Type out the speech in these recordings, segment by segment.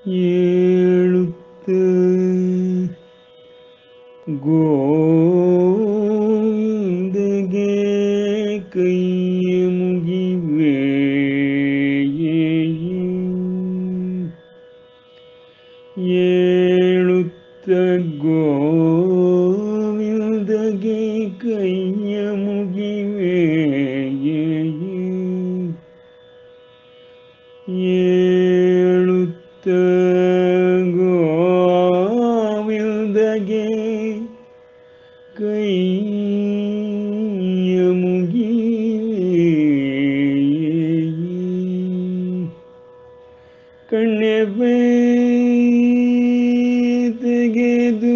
ಏಳುತ್ತ ಗೋವಿಂದಗೆ ಕೈಯ ಮುಗಿವೆ ಏಳುತ್ತ ಗೋವಿಂದಗೆ ಕೈಯ ಮುಗಿವೆ ಏಳುತ್ತ ಗೋವಿಂದಗೆ ಕೈಯ ಮುಗಿವೆ ಕಣ್ಣೆ ತೆಗೆದು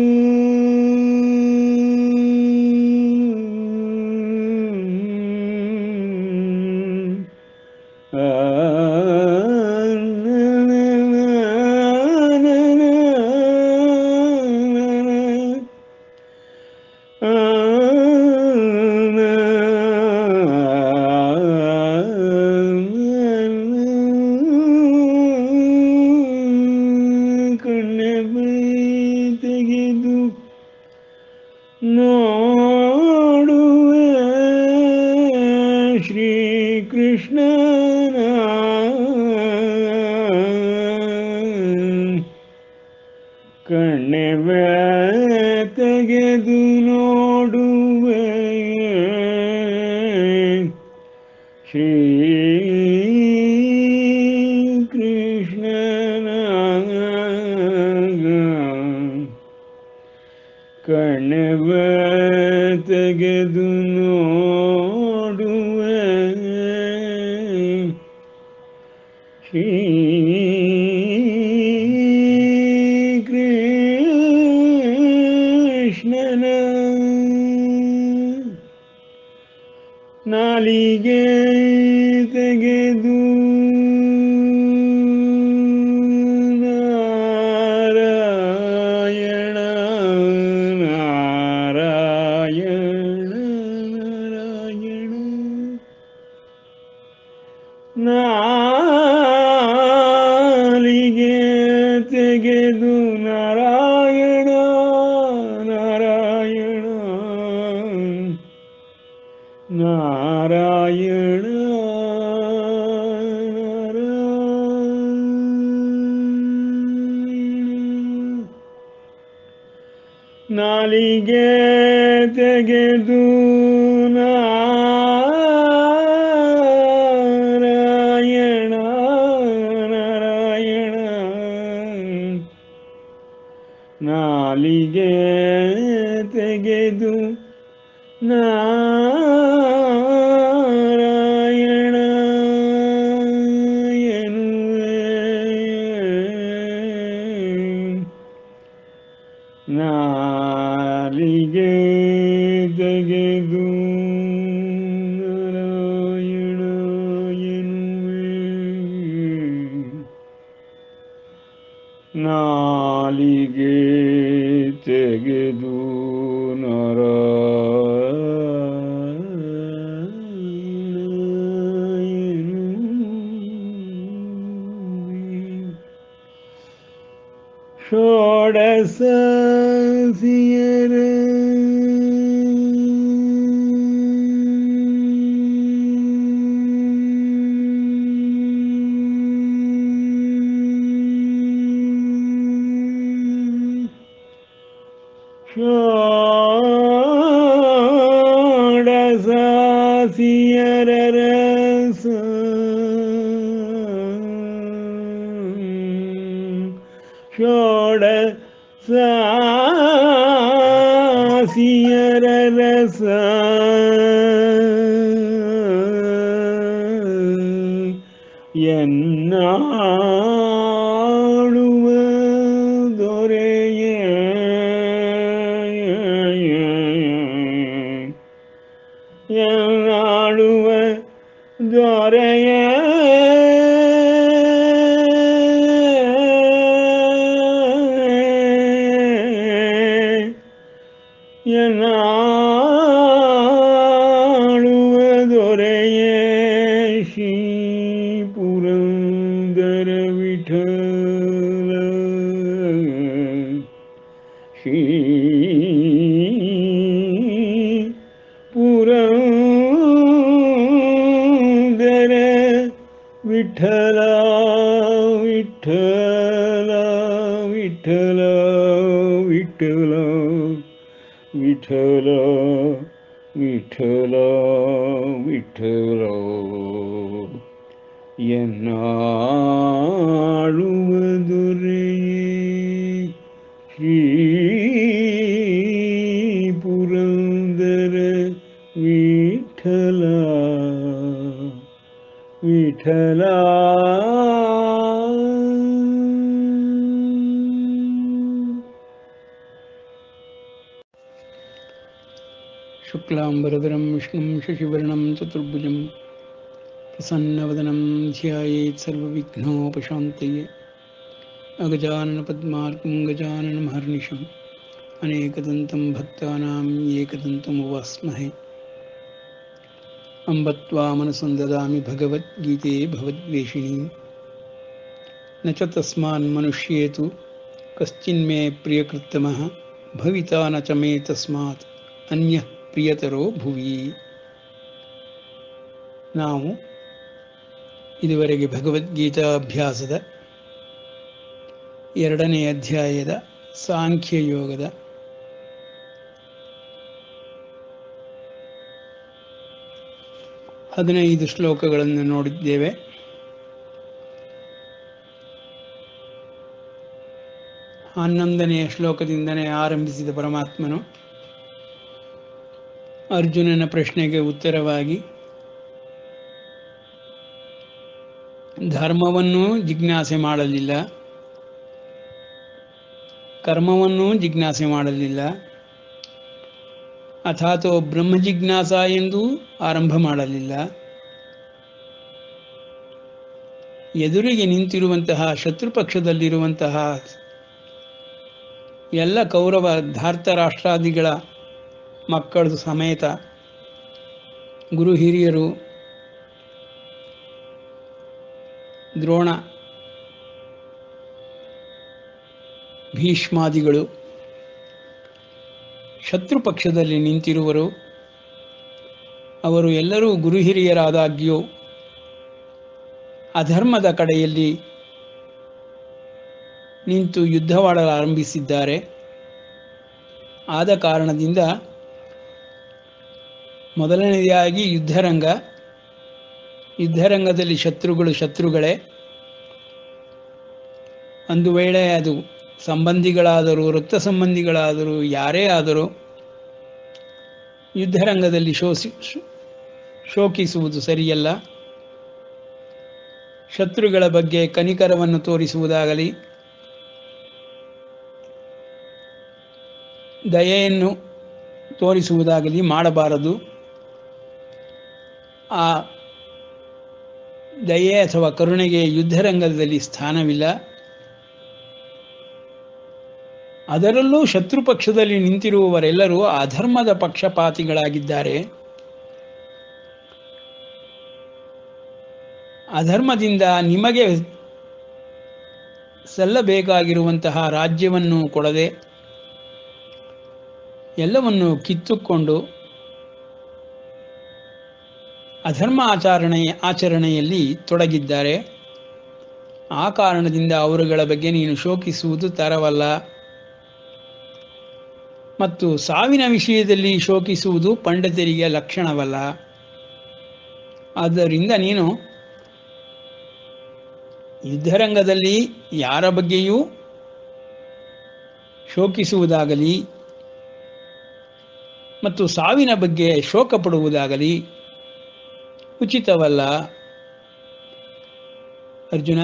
ಕಣ್ಣೆ ತೆಗೆದು ನೋಡುವೆ ಶ್ರೀಕೃಷ್ಣನ ಕಣ್ಣೆ ತೆಗೆದು ನೋಡುವೆ ಶ್ರೀ ಕೃಷ್ಣನ ಕಣ್ಣವ ತೆಗೆದು ನೋಡುವೆ ಶ್ರೀ ಕೃಷ್ಣನ ನಾಲಿಗೆ ತೆಗೆದು ನಾರಾಯಣ ನಾರಾಯಣ ನಾರಾಯಣ ನಾಲಿಗೆ ತೆಗೆದು ನಾರಾಯಣ ನಾರಾಯಣ ನಾರಾಯಣ ನಾರಾಯಣ ನಾಲಿಗೆ ತೆಗೆದು ನಾರಾಯಣ ನಾರಾಯಣ ನಾಲಿಗೆ ತೆಗೆದು ನಾರಾಯಣ ಎನ್ನುವೆ ನಾಲಿಗೆ ತೆಗೆದು ನಾರಾಯಣ ಎನ್ನುವೆ ನಾಲಿಗೆ ತೆಗೆದು ನಾರಾಯಣ ಎನ್ನುವೆ. ಷೋಡಶ ಸಿಯರ ಷೋಡಶ ಸಿಯರ ರಸ ಷೋಡ ಸಾಸಿಯರ ರಸ ಎನ್ನಾಳುವ ದೊರೆಯ ಎನ್ನಾಳುವ ದೊರೆಯ ಎನ್ನಾಳುವ ದೊರೆಯ ಶ್ರೀ ಪುರಂದರ ವಿಠಲ ಶ್ರೀ ಪುರಂದರ ವಿಠಲ ವಿಠಲ ವಿಠಲ ವಿಠಲ ವಿಠಲ ವಿಠಲ ವಿಠಲ ಎನ್ನಾಳುವ ದೊರೆಯೇ ಶ್ರೀ ಪುರಂದರ ವಿಠಲ ವಿಠಲ शुक्लाम्बरधरं विष्णुं शशिवर्णं चतुर्भुजं प्रसन्नवदनं ध्यायेत् सर्वविघ्नोपशान्तये अगजाननपद्मार्कं गजाननमहर्निशम् अनेकदन्तं भक्तानाम् एकदन्तमुपास्महे अम्ब त्वामनसं ददामि भगवद्गीते भवद्वेषिणीं न च तस्मान्मनुष्ये तु कश्चिन्मे प्रियकृत्तमः भविता न च मे तस्मात् ಅನ್ಯ ಪ್ರಿಯತರೋ ಭುವಿ ನಾವು ಇದುವರೆಗೆ ಭಗವದ್ಗೀತಾ ಅಭ್ಯಾಸದ ಎರಡನೇ ಅಧ್ಯಾಯದ ಸಾಂಖ್ಯ ಯೋಗದ ಹದಿನೈದು ಶ್ಲೋಕಗಳನ್ನು ನೋಡಿದ್ದೇವೆ ಹನ್ನೊಂದನೆಯ ಶ್ಲೋಕದಿಂದನೇ ಆರಂಭಿಸಿದ ಪರಮಾತ್ಮನು ಅರ್ಜುನನ ಪ್ರಶ್ನೆಗೆ ಉತ್ತರವಾಗಿ ಧರ್ಮವನ್ನೂ ಜಿಜ್ಞಾಸೆ ಮಾಡಲಿಲ್ಲ ಕರ್ಮವನ್ನೂ ಜಿಜ್ಞಾಸೆ ಮಾಡಲಿಲ್ಲ ಅಥಾತೋ ಬ್ರಹ್ಮ ಜಿಜ್ಞಾಸ ಎಂದು ಆರಂಭ ಮಾಡಲಿಲ್ಲ ಎದುರಿಗೆ ನಿಂತಿರುವಂತಹ ಶತ್ರುಪಕ್ಷದಲ್ಲಿರುವಂತಹ ಎಲ್ಲ ಕೌರವ ಧಾರ್ತ ರಾಷ್ಟ್ರಾದಿಗಳ ಮಕ್ಕಳ ಸಮೇತ ಗುರು ಹಿರಿಯರು ದ್ರೋಣ ಭೀಷ್ಮಾದಿಗಳು ಶತ್ರು ಪಕ್ಷದಲ್ಲಿ ನಿಂತಿರುವರು ಅವರು ಎಲ್ಲರೂ ಗುರು ಹಿರಿಯರಾದಾಗ್ಯೂ ಅಧರ್ಮದ ಕಡೆಯಲ್ಲಿ ನಿಂತು ಯುದ್ಧವಾಡಲು ಆರಂಭಿಸಿದ್ದಾರೆ ಆದ ಕಾರಣದಿಂದ ಮೊದಲನೆಯದಾಗಿ ಯುದ್ಧರಂಗ ಯುದ್ಧರಂಗದಲ್ಲಿ ಶತ್ರುಗಳು ಶತ್ರುಗಳೇ ಒಂದು ವೇಳೆ ಅದು ಸಂಬಂಧಿಗಳಾದರೂ ರಕ್ತ ಸಂಬಂಧಿಗಳಾದರೂ ಯಾರೇ ಆದರೂ ಯುದ್ಧರಂಗದಲ್ಲಿ ಶೋಸಿ ಶೋಕಿಸುವುದು ಸರಿಯಲ್ಲ ಶತ್ರುಗಳ ಬಗ್ಗೆ ಕನಿಕರವನ್ನು ತೋರಿಸುವುದಾಗಲಿ ದಯೆಯನ್ನು ತೋರಿಸುವುದಾಗಲಿ ಮಾಡಬಾರದು ಆ ದಯೆ ಅಥವಾ ಕರುಣೆಗೆ ಯುದ್ಧರಂಗದಲ್ಲಿ ಸ್ಥಾನವಿಲ್ಲ ಅದರಲ್ಲೂ ಶತ್ರು ಪಕ್ಷದಲ್ಲಿ ನಿಂತಿರುವವರೆಲ್ಲರೂ ಅಧರ್ಮದ ಪಕ್ಷಪಾತಿಗಳಾಗಿದ್ದಾರೆ ಅಧರ್ಮದಿಂದ ನಿಮಗೆ ಸಲ್ಲಬೇಕಾಗಿರುವಂತಹ ರಾಜ್ಯವನ್ನು ಕೊಡದೆ ಎಲ್ಲವನ್ನು ಕಿತ್ತುಕೊಂಡು ಅಧರ್ಮ ಆಚರಣೆ ಆಚರಣೆಯಲ್ಲಿ ತೊಡಗಿದ್ದಾರೆ ಆ ಕಾರಣದಿಂದ ಅವರುಗಳ ಬಗ್ಗೆ ನೀನು ಶೋಕಿಸುವುದು ತರವಲ್ಲ ಮತ್ತು ಸಾವಿನ ವಿಷಯದಲ್ಲಿ ಶೋಕಿಸುವುದು ಪಂಡಿತರಿಗೆ ಲಕ್ಷಣವಲ್ಲ ಆದ್ದರಿಂದ ನೀನು ಯುದ್ಧರಂಗದಲ್ಲಿ ಯಾರ ಬಗ್ಗೆಯೂ ಶೋಕಿಸುವುದಾಗಲಿ ಮತ್ತು ಸಾವಿನ ಬಗ್ಗೆ ಶೋಕ ಪಡುವುದಾಗಲಿ ಉಚಿತವಲ್ಲ ಅರ್ಜುನ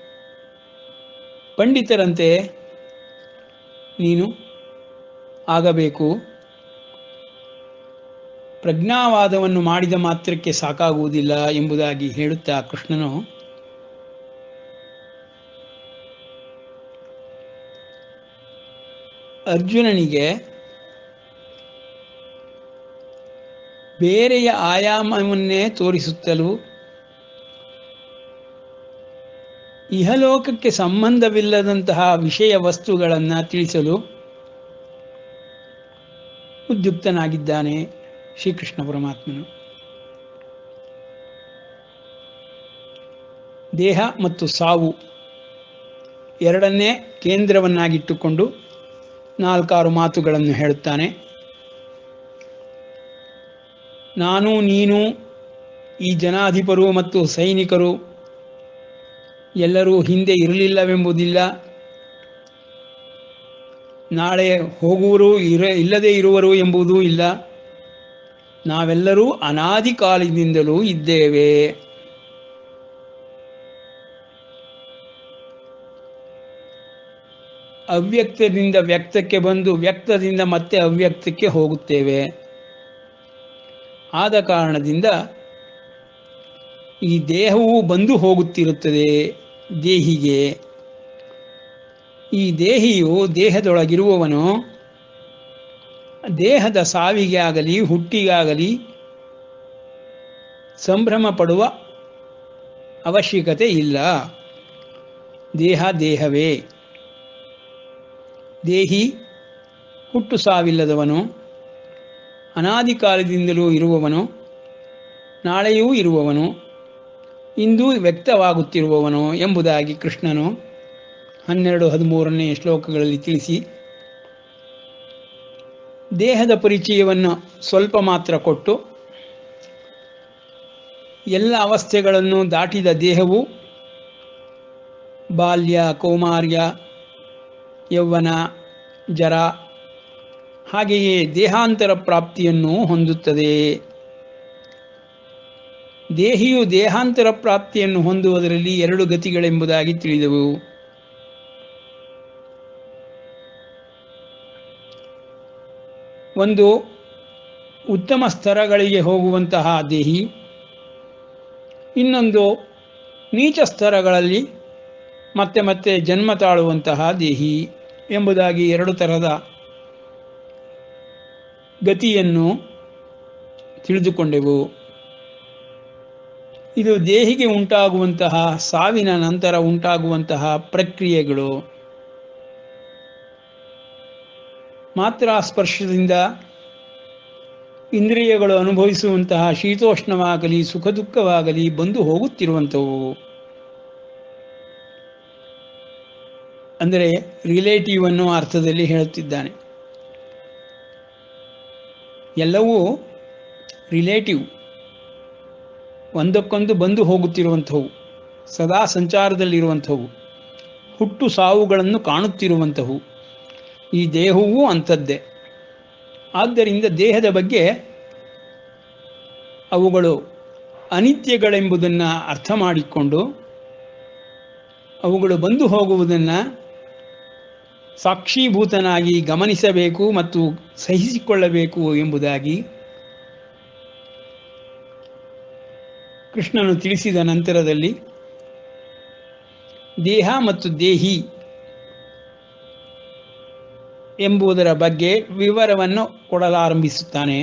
ಪಂಡಿತರಂತೆ ನೀನು ಆಗಬೇಕು ಪ್ರಜ್ಞಾವಾದವನ್ನು ಮಾಡಿದ ಮಾತ್ರಕ್ಕೆ ಸಾಕಾಗುವುದಿಲ್ಲ ಎಂಬುದಾಗಿ ಹೇಳುತ್ತಾ ಕೃಷ್ಣನು ಅರ್ಜುನನಿಗೆ ಬೇರೆಯ ಆಯಾಮವನ್ನೇ ತೋರಿಸುತ್ತಲೂ ಇಹಲೋಕಕ್ಕೆ ಸಂಬಂಧವಿಲ್ಲದಂತಹ ವಿಷಯ ವಸ್ತುಗಳನ್ನು ತಿಳಿಸಲು ಉದ್ಯುಕ್ತನಾಗಿದ್ದಾನೆ ಶ್ರೀಕೃಷ್ಣ ಪರಮಾತ್ಮನು ದೇಹ ಮತ್ತು ಸಾವು ಎರಡನ್ನೇ ಕೇಂದ್ರವನ್ನಾಗಿಟ್ಟುಕೊಂಡು ನಾಲ್ಕಾರು ಮಾತುಗಳನ್ನು ಹೇಳುತ್ತಾನೆ ನಾನು ನೀನು ಈ ಜನಾಧಿಪರು ಮತ್ತು ಸೈನಿಕರು ಎಲ್ಲರೂ ಹಿಂದೆ ಇರಲಿಲ್ಲವೆಂಬುದಿಲ್ಲ ನಾಳೆ ಹೋಗುವರು ಇರ ಇಲ್ಲದೇ ಇರುವರು ಎಂಬುದೂ ಇಲ್ಲ ನಾವೆಲ್ಲರೂ ಅನಾದಿ ಕಾಲದಿಂದಲೂ ಇದ್ದೇವೆ ಅವ್ಯಕ್ತದಿಂದ ವ್ಯಕ್ತಕ್ಕೆ ಬಂದು ವ್ಯಕ್ತದಿಂದ ಮತ್ತೆ ಅವ್ಯಕ್ತಕ್ಕೆ ಹೋಗುತ್ತೇವೆ ಆದ ಕಾರಣದಿಂದ ಈ ದೇಹವು ಬಂದು ಹೋಗುತ್ತಿರುತ್ತದೆ ದೇಹಿಗೆ ಈ ದೇಹಿಯು ದೇಹದೊಳಗಿರುವವನು ದೇಹದ ಸಾವಿಗೆ ಆಗಲಿ ಹುಟ್ಟಿಗಾಗಲಿ ಸಂಭ್ರಮ ಪಡುವ ಅವಶ್ಯಕತೆ ಇಲ್ಲ ದೇಹ ದೇಹವೇ ದೇಹಿ ಹುಟ್ಟು ಸಾವಿಲ್ಲದವನು ಅನಾದಿ ಕಾಲದಿಂದಲೂ ಇರುವವನು ನಾಳೆಯೂ ಇರುವವನು ಇಂದು ವ್ಯಕ್ತವಾಗುತ್ತಿರುವವನು ಎಂಬುದಾಗಿ ಕೃಷ್ಣನು ಹನ್ನೆರಡು ಹದಿಮೂರನೇ ಶ್ಲೋಕಗಳಲ್ಲಿ ತಿಳಿಸಿ ದೇಹದ ಪರಿಚಯವನ್ನು ಸ್ವಲ್ಪ ಮಾತ್ರ ಕೊಟ್ಟು ಎಲ್ಲ ಅವಸ್ಥೆಗಳನ್ನು ದಾಟಿದ ದೇಹವು ಬಾಲ್ಯ ಕೌಮಾರ್ಯ ಯೌವನ ಜರ ಹಾಗೆಯೇ ದೇಹಾಂತರ ಪ್ರಾಪ್ತಿಯನ್ನು ಹೊಂದುತ್ತದೆ ದೇಹಿಯು ದೇಹಾಂತರ ಪ್ರಾಪ್ತಿಯನ್ನು ಹೊಂದುವುದರಲ್ಲಿ ಎರಡು ಗತಿಗಳೆಂಬುದಾಗಿ ತಿಳಿದವು ಒಂದು ಉತ್ತಮ ಸ್ತರಗಳಿಗೆ ಹೋಗುವಂತಹ ದೇಹಿ ಇನ್ನೊಂದು ನೀಚ ಸ್ತರಗಳಲ್ಲಿ ಮತ್ತೆ ಮತ್ತೆ ಜನ್ಮ ತಾಳುವಂತಹ ದೇಹಿ ಎಂಬುದಾಗಿ ಎರಡು ತರಹದ ಗತಿಯನ್ನು ತಿಳಿದುಕೊಂಡೆವು ಇದು ದೇಹಿಗೆ ಉಂಟಾಗುವಂತಹ ಸಾವಿನ ನಂತರ ಉಂಟಾಗುವಂತಹ ಪ್ರಕ್ರಿಯೆಗಳು ಮಾತ್ರ ಸ್ಪರ್ಶದಿಂದ ಇಂದ್ರಿಯಗಳು ಅನುಭವಿಸುವಂತಹ ಶೀತೋಷ್ಣವಾಗಲಿ ಸುಖ ದುಃಖವಾಗಲಿ ಬಂದು ಹೋಗುತ್ತಿರುವಂಥವು ಅಂದರೆ ರಿಲೇಟಿವ್ ಅನ್ನೋ ಅರ್ಥದಲ್ಲಿ ಹೇಳುತ್ತಿದ್ದಾನೆ ಎಲ್ಲವೂ ರಿಲೇಟಿವ್ ಒಂದಕ್ಕೊಂದು ಬಂದು ಹೋಗುತ್ತಿರುವಂಥವು ಸದಾ ಸಂಚಾರದಲ್ಲಿರುವಂಥವು ಹುಟ್ಟು ಸಾವುಗಳನ್ನು ಕಾಣುತ್ತಿರುವಂಥವು ಈ ದೇಹವೂ ಅಂಥದ್ದೇ ಆದ್ದರಿಂದ ದೇಹದ ಬಗ್ಗೆ ಅವುಗಳು ಅನಿತ್ಯಗಳೆಂಬುದನ್ನು ಅರ್ಥ ಮಾಡಿಕೊಂಡು ಅವುಗಳು ಬಂದು ಹೋಗುವುದನ್ನು ಸಾಕ್ಷೀಭೂತನಾಗಿ ಗಮನಿಸಬೇಕು ಮತ್ತು ಸಹಿಸಿಕೊಳ್ಳಬೇಕು ಎಂಬುದಾಗಿ ಕೃಷ್ಣನು ತಿಳಿಸಿದ ನಂತರದಲ್ಲಿ ದೇಹ ಮತ್ತು ದೇಹಿ ಎಂಬುದರ ಬಗ್ಗೆ ವಿವರವನ್ನು ಕೊಡಲಾರಂಭಿಸುತ್ತಾನೆ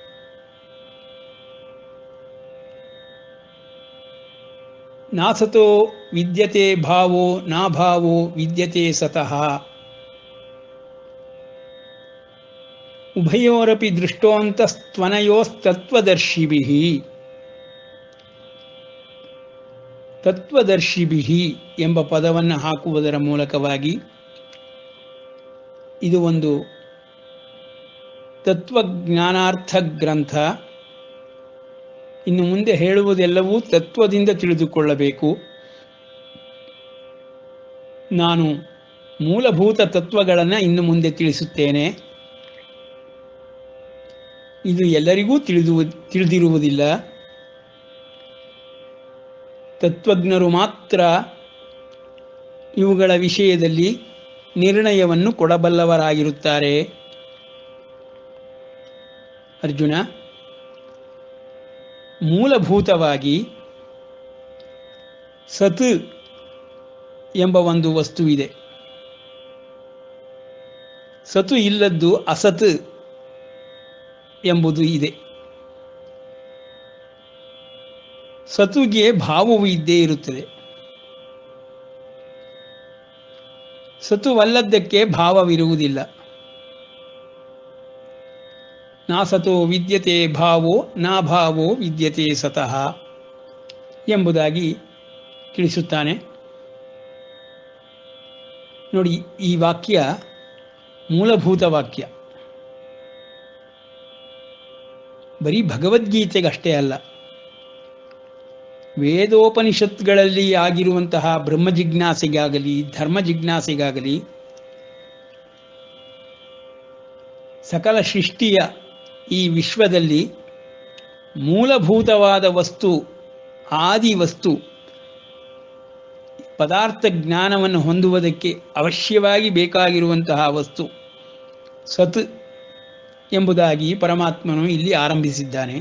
ನಾಸತೋ ವಿದ್ಯತೆ ಭಾವೋ ನಾಭಾವೋ ವಿದ್ಯತೆ ಸತಃ ಉಭಯೋರಪಿ ದೃಷ್ಟೋಂತಸ್ತ್ವನಯೋಸ್ತತ್ವದರ್ಶಿಭಿ ತತ್ವದರ್ಶಿಭಿ ಎಂಬ ಪದವನ್ನು ಹಾಕುವುದರ ಮೂಲಕವಾಗಿ ಇದು ಒಂದು ತತ್ವಜ್ಞಾನಾರ್ಥ ಗ್ರಂಥ ಇನ್ನು ಮುಂದೆ ಹೇಳುವುದೆಲ್ಲವೂ ತತ್ವದಿಂದ ತಿಳಿದುಕೊಳ್ಳಬೇಕು ನಾನು ಮೂಲಭೂತ ತತ್ವಗಳನ್ನು ಇನ್ನು ಮುಂದೆ ತಿಳಿಸುತ್ತೇನೆ ಇದು ಎಲ್ಲರಿಗೂ ತಿಳಿದು ತಿಳಿದಿರುವುದಿಲ್ಲ ತತ್ವಜ್ಞರು ಮಾತ್ರ ಇವುಗಳ ವಿಷಯದಲ್ಲಿ ನಿರ್ಣಯವನ್ನು ಕೊಡಬಲ್ಲವರಾಗಿರುತ್ತಾರೆ ಅರ್ಜುನ ಮೂಲಭೂತವಾಗಿ ಸತ್ ಎಂಬ ಒಂದು ವಸ್ತುವಿದೆ ಸತು ಇಲ್ಲದ್ದು ಅಸತ್ ಎಂಬುದು ಇದೆ ಸತುಗೆ ಭಾವವು ಇದ್ದೇ ಇರುತ್ತದೆ ಸತುವಲ್ಲದ್ದಕ್ಕೆ ಭಾವವಿರುವುದಿಲ್ಲ ನಾಸತೋ ವಿದ್ಯತೆ ಭಾವೋ ನಾಭಾವೋ ವಿದ್ಯತೆ ಸತಃ ಎಂಬುದಾಗಿ ತಿಳಿಸುತ್ತಾನೆ ನೋಡಿ ಈ ವಾಕ್ಯ ಮೂಲಭೂತ ವಾಕ್ಯ ಬರೀ ಭಗವದ್ಗೀತೆಗಷ್ಟೇ ಅಲ್ಲ ವೇದೋಪನಿಷತ್ಗಳಲ್ಲಿ ಆಗಿರುವಂತಹ ಬ್ರಹ್ಮ ಜಿಜ್ಞಾಸೆಗಾಗಲಿ ಧರ್ಮ ಜಿಜ್ಞಾಸೆಗಾಗಲಿ ಸಕಲ ಸೃಷ್ಟಿಯ ಈ ವಿಶ್ವದಲ್ಲಿ ಮೂಲಭೂತವಾದ ವಸ್ತು ಆದಿ ವಸ್ತು ಪದಾರ್ಥ ಜ್ಞಾನವನ್ನು ಹೊಂದುವುದಕ್ಕೆ ಅವಶ್ಯವಾಗಿ ಬೇಕಾಗಿರುವಂತಹ ವಸ್ತು ಸತ್ ಎಂಬುದಾಗಿ ಪರಮಾತ್ಮನು ಇಲ್ಲಿ ಆರಂಭಿಸಿದ್ದಾನೆ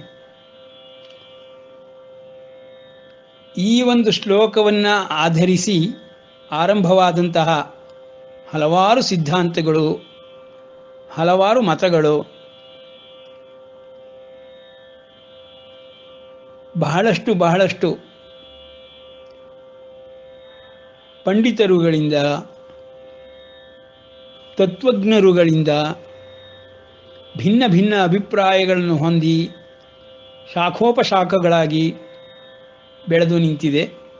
ಈ ಒಂದು ಶ್ಲೋಕವನ್ನು ಆಧರಿಸಿ ಆರಂಭವಾದಂತಹ ಹಲವಾರು ಸಿದ್ಧಾಂತಗಳು ಹಲವಾರು ಮತಗಳು ಬಹಳಷ್ಟು ಬಹಳಷ್ಟು ಪಂಡಿತರುಗಳಿಂದ ತತ್ವಜ್ಞರುಗಳಿಂದ ಭಿನ್ನ ಭಿನ್ನ ಅಭಿಪ್ರಾಯಗಳನ್ನು ಹೊಂದಿ ಶಾಖೋಪಶಾಖಗಳಾಗಿ ಬೆಳೆದು ನಿಂತಿದೆ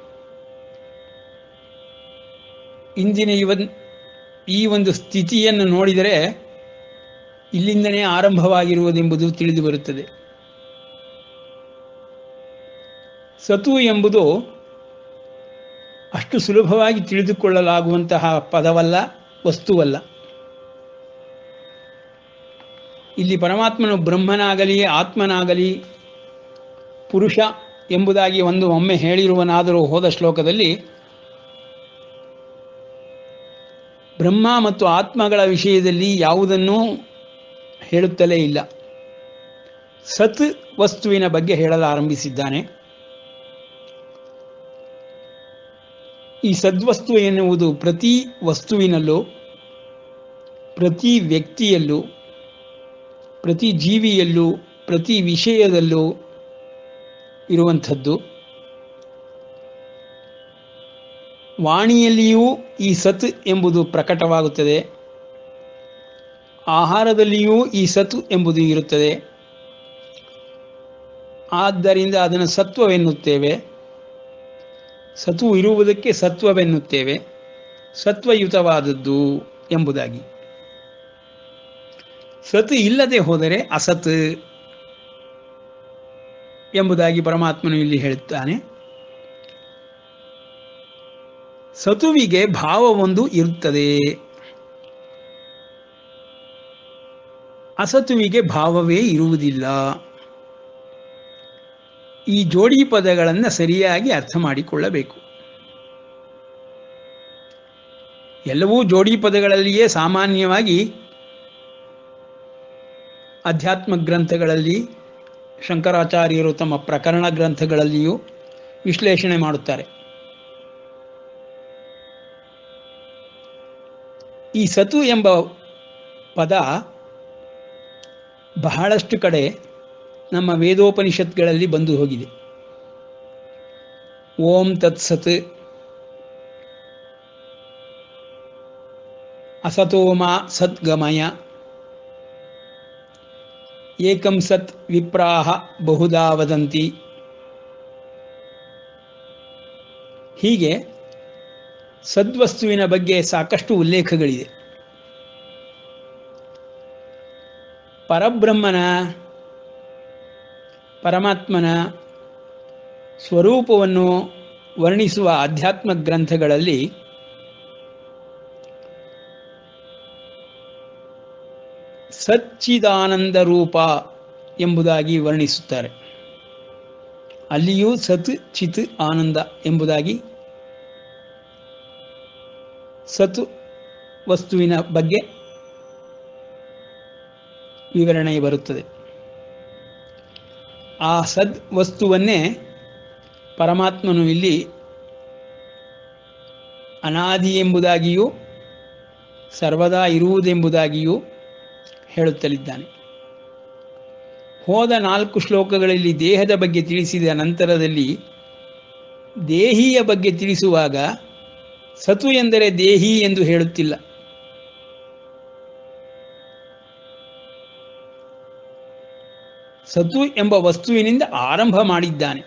ಇಂದಿನ ಇವನ್ ಈ ಒಂದು ಸ್ಥಿತಿಯನ್ನು ನೋಡಿದರೆ ಇಲ್ಲಿಂದನೇ ಆರಂಭವಾಗಿರುವುದೆಂಬುದು ತಿಳಿದು ಬರುತ್ತದೆ ಸತು ಎಂಬುದು ಅಷ್ಟು ಸುಲಭವಾಗಿ ತಿಳಿದುಕೊಳ್ಳಲಾಗುವಂತಹ ಪದವಲ್ಲ ವಸ್ತುವಲ್ಲ ಇಲ್ಲಿ ಪರಮಾತ್ಮನು ಬ್ರಹ್ಮನಾಗಲಿ ಆತ್ಮನಾಗಲಿ ಪುರುಷ ಎಂಬುದಾಗಿ ಒಂದು ಒಮ್ಮೆ ಹೇಳಿರುವನಾದರೂ ಹೋದ ಶ್ಲೋಕದಲ್ಲಿ ಬ್ರಹ್ಮ ಮತ್ತು ಆತ್ಮಗಳ ವಿಷಯದಲ್ಲಿ ಯಾವುದನ್ನೂ ಹೇಳುತ್ತಲೇ ಇಲ್ಲ ಸತ್ ವಸ್ತುವಿನ ಬಗ್ಗೆ ಹೇಳಲು ಆರಂಭಿಸಿದ್ದಾನೆ ಈ ಸದ್ವಸ್ತು ಎನ್ನುವುದು ಪ್ರತಿ ವಸ್ತುವಿನಲ್ಲೂ ಪ್ರತಿ ವ್ಯಕ್ತಿಯಲ್ಲೂ ಪ್ರತಿ ಜೀವಿಯಲ್ಲೂ ಪ್ರತಿ ವಿಷಯದಲ್ಲೂ ಇರುವಂಥದ್ದು ವಾಣಿಯಲ್ಲಿಯೂ ಈ ಸತ್ ಎಂಬುದು ಪ್ರಕಟವಾಗುತ್ತದೆ ಆಹಾರದಲ್ಲಿಯೂ ಈ ಸತ್ ಎಂಬುದು ಇರುತ್ತದೆ ಆದ್ದರಿಂದ ಅದನ್ನು ಸತ್ವವೆನ್ನುತ್ತೇವೆ ಸತ್ವ ಇರುವುದಕ್ಕೆ ಸತ್ವವೆನ್ನುತ್ತೇವೆ ಸತ್ವಯುತವಾದದ್ದು ಎಂಬುದಾಗಿ ಸತ್ ಇಲ್ಲದೆ ಹೋದರೆ ಅಸತ್ ಎಂಬುದಾಗಿ ಪರಮಾತ್ಮನು ಇಲ್ಲಿ ಹೇಳುತ್ತಾನೆ ಸತುವಿಗೆ ಭಾವವೊಂದು ಇರುತ್ತದೆ ಅಸತುವಿಗೆ ಭಾವವೇ ಇರುವುದಿಲ್ಲ ಈ ಜೋಡಿ ಪದಗಳನ್ನು ಸರಿಯಾಗಿ ಅರ್ಥ ಮಾಡಿಕೊಳ್ಳಬೇಕು ಎಲ್ಲವೂ ಜೋಡಿ ಪದಗಳಲ್ಲಿಯೇ ಸಾಮಾನ್ಯವಾಗಿ ಅಧ್ಯಾತ್ಮ ಗ್ರಂಥಗಳಲ್ಲಿ ಶಂಕರಾಚಾರ್ಯರು ತಮ್ಮ ಪ್ರಕರಣ ಗ್ರಂಥಗಳಲ್ಲಿಯೂ ವಿಶ್ಲೇಷಣೆ ಮಾಡುತ್ತಾರೆ ಈ ಸತು ಎಂಬ ಪದ ಬಹಳಷ್ಟು ಕಡೆ ನಮ್ಮ ವೇದೋಪನಿಷತ್ಗಳಲ್ಲಿ ಬಂದು ಹೋಗಿದೆ ಓಂ ತತ್ಸತ್ ಅಸತೋಮ ಸದ್ಗಮಯ ಏಕಂ ಸತ್ ವಿಪ್ರಾಹ ಬಹುದಾ ವದಂತಿ ಹೀಗೆ ಸದ್ವಸ್ತುವಿನ ಬಗ್ಗೆ ಸಾಕಷ್ಟು ಉಲ್ಲೇಖಗಳಿದೆ ಪರಬ್ರಹ್ಮನ ಪರಮಾತ್ಮನ ಸ್ವರೂಪವನ್ನು ವರ್ಣಿಸುವ ಆಧ್ಯಾತ್ಮ ಗ್ರಂಥಗಳಲ್ಲಿ ಸಚ್ಚಿದಾನಂದ ರೂಪ ಎಂಬುದಾಗಿ ವರ್ಣಿಸುತ್ತಾರೆ ಅಲ್ಲಿಯೂ ಸತ್ ಚಿತ್ ಆನಂದ ಎಂಬುದಾಗಿ ಸತ್ ವಸ್ತುವಿನ ಬಗ್ಗೆ ವಿವರಣೆ ಬರುತ್ತದೆ ಆ ಸದ್ ವಸ್ತುವನ್ನೇ ಪರಮಾತ್ಮನು ಇಲ್ಲಿ ಅನಾದಿ ಎಂಬುದಾಗಿಯೂ ಸರ್ವದಾ ಇರುವುದೆಂಬುದಾಗಿಯೂ ಹೇಳುತ್ತಲಿದ್ದಾನೆ ಹೋದ ನಾಲ್ಕು ಶ್ಲೋಕಗಳಲ್ಲಿ ದೇಹದ ಬಗ್ಗೆ ತಿಳಿಸಿದ ನಂತರದಲ್ಲಿ ದೇಹಿಯ ಬಗ್ಗೆ ತಿಳಿಸುವಾಗ ಸತು ಎಂದರೆ ದೇಹಿ ಎಂದು ಹೇಳುತ್ತಿಲ್ಲ ಸತು ಎಂಬ ವಸ್ತುವಿನಿಂದ ಆರಂಭ ಮಾಡಿದ್ದಾನೆ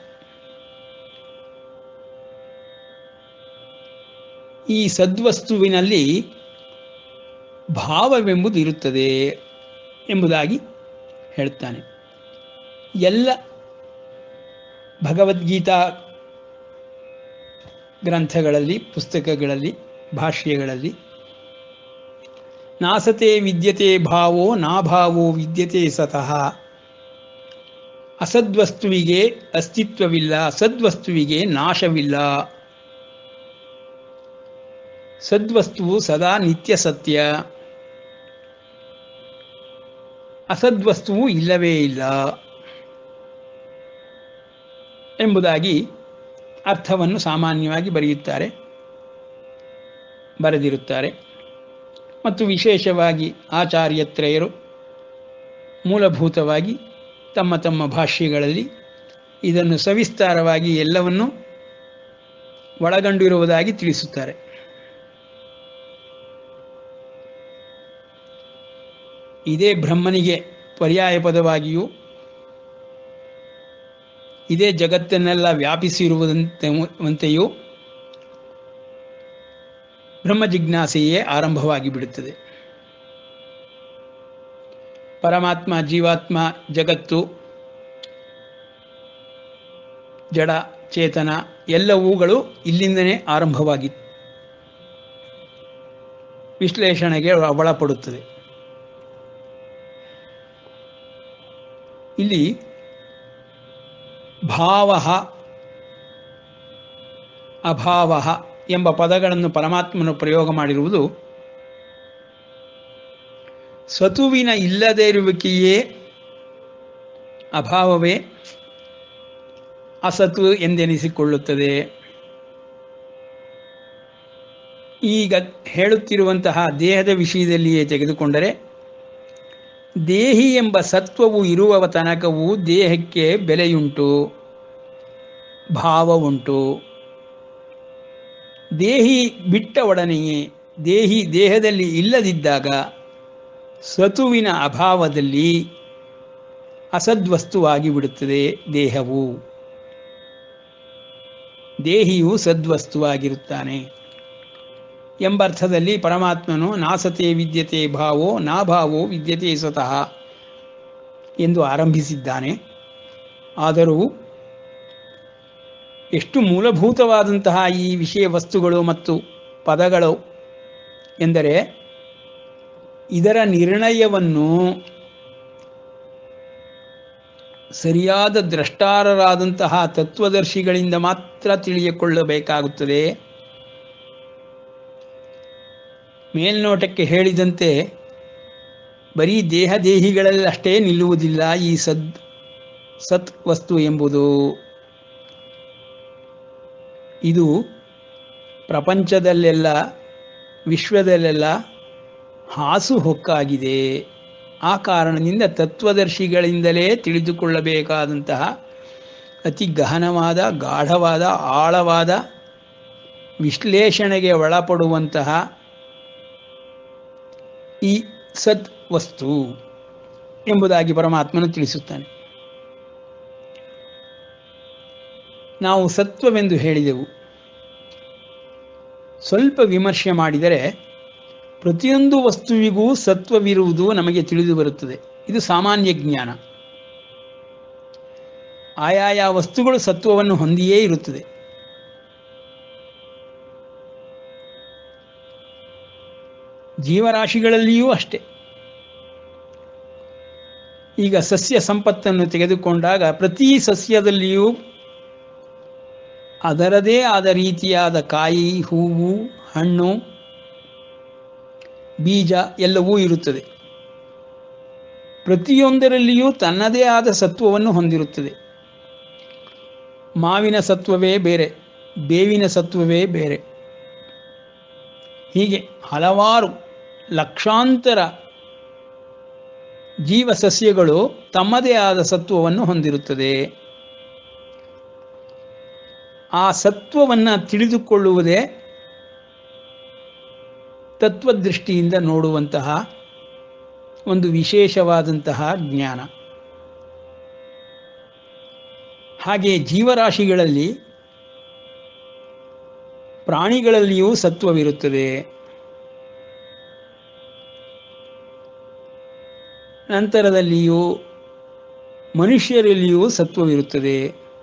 ಈ ಸದ್ವಸ್ತುವಿನಲ್ಲಿ ಭಾವವೆಂಬುದು ಇರುತ್ತದೆ ಎಂಬುದಾಗಿ ಹೇಳ್ತಾನೆ ಎಲ್ಲ ಭಗವದ್ಗೀತಾ ಗ್ರಂಥಗಳಲ್ಲಿ ಪುಸ್ತಕಗಳಲ್ಲಿ ಭಾಷ್ಯಗಳಲ್ಲಿ ನಾಸತೆ ವಿದ್ಯತೆ ಭಾವೋ ನಾಭಾವೋ ವಿದ್ಯತೆ ಸತಃ ಅಸದ್ವಸ್ತುವಿಗೆ ಅಸ್ತಿತ್ವವಿಲ್ಲ ಸದ್ವಸ್ತುವಿಗೆ ನಾಶವಿಲ್ಲ ಸದ್ವಸ್ತುವು ಸದಾ ನಿತ್ಯ ಸತ್ಯ ಅಸದ್ವಸ್ತುವು ಇಲ್ಲವೇ ಇಲ್ಲ ಎಂಬುದಾಗಿ ಅರ್ಥವನ್ನು ಸಾಮಾನ್ಯವಾಗಿ ಬರೆಯುತ್ತಾರೆ ಬರೆದಿರುತ್ತಾರೆ ಮತ್ತು ವಿಶೇಷವಾಗಿ ಆಚಾರ್ಯತ್ರಯರು ಮೂಲಭೂತವಾಗಿ ತಮ್ಮ ತಮ್ಮ ಭಾಷ್ಯಗಳಲ್ಲಿ ಇದನ್ನು ಸವಿಸ್ತಾರವಾಗಿ ಎಲ್ಲವನ್ನು ಒಳಗೊಂಡಿರುವುದಾಗಿ ತಿಳಿಸುತ್ತಾರೆ ಇದೇ ಬ್ರಹ್ಮನಿಗೆ ಪರ್ಯಾಯ ಪದವಾಗಿಯೂ ಇದೇ ಜಗತ್ತನ್ನೆಲ್ಲ ವ್ಯಾಪಿಸಿರುವುದಂತೆಯೂ ಬ್ರಹ್ಮ ಜಿಜ್ಞಾಸೆಯೇ ಆರಂಭವಾಗಿ ಬಿಡುತ್ತದೆ ಪರಮಾತ್ಮ ಜೀವಾತ್ಮ ಜಗತ್ತು ಜಡ ಚೇತನ ಎಲ್ಲವುಗಳು ಇಲ್ಲಿಂದನೇ ಆರಂಭವಾಗಿ ವಿಶ್ಲೇಷಣೆಗೆ ಒಳಪಡುತ್ತದೆ ಇಲ್ಲಿ ಭಾವ ಅಭಾವ ಎಂಬ ಪದಗಳನ್ನು ಪರಮಾತ್ಮನು ಪ್ರಯೋಗ ಮಾಡಿರುವುದು ಸತುವಿನ ಇಲ್ಲದೇ ಇರುವಿಕೆಯೇ ಅಭಾವವೇ ಅಸತು ಎಂದೆನಿಸಿಕೊಳ್ಳುತ್ತದೆ ಈಗ ಹೇಳುತ್ತಿರುವಂತಹ ದೇಹದ ವಿಷಯದಲ್ಲಿಯೇ ತೆಗೆದುಕೊಂಡರೆ ದೇಹಿ ಎಂಬ ಸತ್ವವು ಇರುವ ತನಕವೂ ದೇಹಕ್ಕೆ ಬೆಲೆಯುಂಟು ಭಾವ ಉಂಟು ದೇಹಿ ಬಿಟ್ಟ ಒಡನೆಯೇ ದೇಹಿ ದೇಹದಲ್ಲಿ ಇಲ್ಲದಿದ್ದಾಗ ಸತುವಿನ ಅಭಾವದಲ್ಲಿ ಅಸದ್ವಸ್ತುವಾಗಿ ಬಿಡುತ್ತದೆ ದೇಹವು ದೇಹಿಯು ಸದ್ವಸ್ತುವಾಗಿರುತ್ತಾನೆ ಎಂಬರ್ಥದಲ್ಲಿ ಪರಮಾತ್ಮನು ನಾಸತೆ ವಿದ್ಯತೆ ಭಾವೋ ನಾಭಾವೋ ವಿದ್ಯತೆ ಸ್ವತಃ ಎಂದು ಆರಂಭಿಸಿದ್ದಾನೆ ಆದರೂ ಎಷ್ಟು ಮೂಲಭೂತವಾದಂತಹ ಈ ವಿಷಯ ವಸ್ತುಗಳು ಮತ್ತು ಪದಗಳು ಎಂದರೆ ಇದರ ನಿರ್ಣಯವನ್ನು ಸರಿಯಾದ ದ್ರಷ್ಟಾರರಾದಂತಹ ತತ್ವದರ್ಶಿಗಳಿಂದ ಮಾತ್ರ ತಿಳಿಯಕೊಳ್ಳಬೇಕಾಗುತ್ತದೆ ಮೇಲ್ನೋಟಕ್ಕೆ ಹೇಳಿದಂತೆ ಬರೀ ದೇಹ ದೇಹಿಗಳಲ್ಲಷ್ಟೇ ನಿಲ್ಲುವುದಿಲ್ಲ ಈ ಸದ್ ಸತ್ ವಸ್ತು ಎಂಬುದು ಇದು ಪ್ರಪಂಚದಲ್ಲೆಲ್ಲ ವಿಶ್ವದಲ್ಲೆಲ್ಲ ಹಾಸು ಹೊಕ್ಕಾಗಿದೆ ಆ ಕಾರಣದಿಂದ ತತ್ವದರ್ಶಿಗಳಿಂದಲೇ ತಿಳಿದುಕೊಳ್ಳಬೇಕಾದಂತಹ ಅತಿ ಗಹನವಾದ ಗಾಢವಾದ ಆಳವಾದ ವಿಶ್ಲೇಷಣೆಗೆ ಒಳಪಡುವಂತಹ ಈ ಸತ್ ವಸ್ತು ಎಂಬುದಾಗಿ ಪರಮಾತ್ಮನು ತಿಳಿಸುತ್ತಾನೆ ನಾವು ಸತ್ವವೆಂದು ಹೇಳಿದೆವು ಸ್ವಲ್ಪ ವಿಮರ್ಶೆ ಮಾಡಿದರೆ ಪ್ರತಿಯೊಂದು ವಸ್ತುವಿಗೂ ಸತ್ವವಿರುವುದು ನಮಗೆ ತಿಳಿದು ಬರುತ್ತದೆ ಇದು ಸಾಮಾನ್ಯ ಜ್ಞಾನ ಆಯಾಯ ವಸ್ತುಗಳು ಸತ್ವವನ್ನು ಹೊಂದಿಯೇ ಇರುತ್ತದೆ ಜೀವರಾಶಿಗಳಲ್ಲಿಯೂ ಅಷ್ಟೆ ಈಗ ಸಸ್ಯ ಸಂಪತ್ತನ್ನು ತೆಗೆದುಕೊಂಡಾಗ ಪ್ರತಿ ಸಸ್ಯದಲ್ಲಿಯೂ ಅದರದೇ ಆದ ರೀತಿಯಾದ ಕಾಯಿ ಹೂವು ಹಣ್ಣು ಬೀಜ ಎಲ್ಲವೂ ಇರುತ್ತದೆ ಪ್ರತಿಯೊಂದರಲ್ಲಿಯೂ ತನ್ನದೇ ಆದ ಸತ್ವವನ್ನು ಹೊಂದಿರುತ್ತದೆ ಮಾವಿನ ಸತ್ವವೇ ಬೇರೆ ಬೇವಿನ ಸತ್ವವೇ ಬೇರೆ ಹೀಗೆ ಹಲವಾರು ಲಕ್ಷಾಂತರ ಜೀವಸಸ್ಯಗಳು ತಮ್ಮದೇ ಆದ ಸತ್ವವನ್ನು ಹೊಂದಿರುತ್ತದೆ ಆ ಸತ್ವವನ್ನು ತಿಳಿದುಕೊಳ್ಳುವುದೇ ತತ್ವದೃಷ್ಟಿಯಿಂದ ನೋಡುವಂತಹ ಒಂದು ವಿಶೇಷವಾದಂತಹ ಜ್ಞಾನ ಹಾಗೆ ಜೀವರಾಶಿಗಳಲ್ಲಿ ಪ್ರಾಣಿಗಳಲ್ಲಿಯೂ ಸತ್ವವಿರುತ್ತದೆ ನಂತರದಲ್ಲಿಯೂ ಮನುಷ್ಯರಲ್ಲಿಯೂ ಸತ್ವವಿರುತ್ತದೆ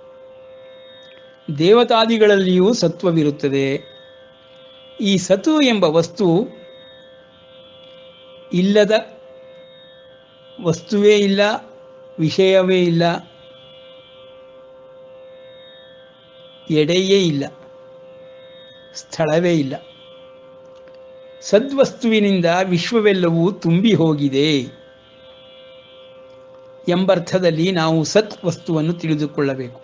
ದೇವತಾದಿಗಳಲ್ಲಿಯೂ ಸತ್ವವಿರುತ್ತದೆ ಈ ಸತು ಎಂಬ ವಸ್ತು ಇಲ್ಲದ ವಸ್ತುವೇ ಇಲ್ಲ ವಿಷಯವೇ ಇಲ್ಲ ಎಡೆಯೇ ಇಲ್ಲ ಸ್ಥಳವೇ ಇಲ್ಲ ಸದ್ವಸ್ತುವಿನಿಂದ ವಿಶ್ವವೆಲ್ಲವೂ ತುಂಬಿ ಹೋಗಿದೆ ಎಂಬರ್ಥದಲ್ಲಿ ನಾವು ಸತ್ ವಸ್ತುವನ್ನು ತಿಳಿದುಕೊಳ್ಳಬೇಕು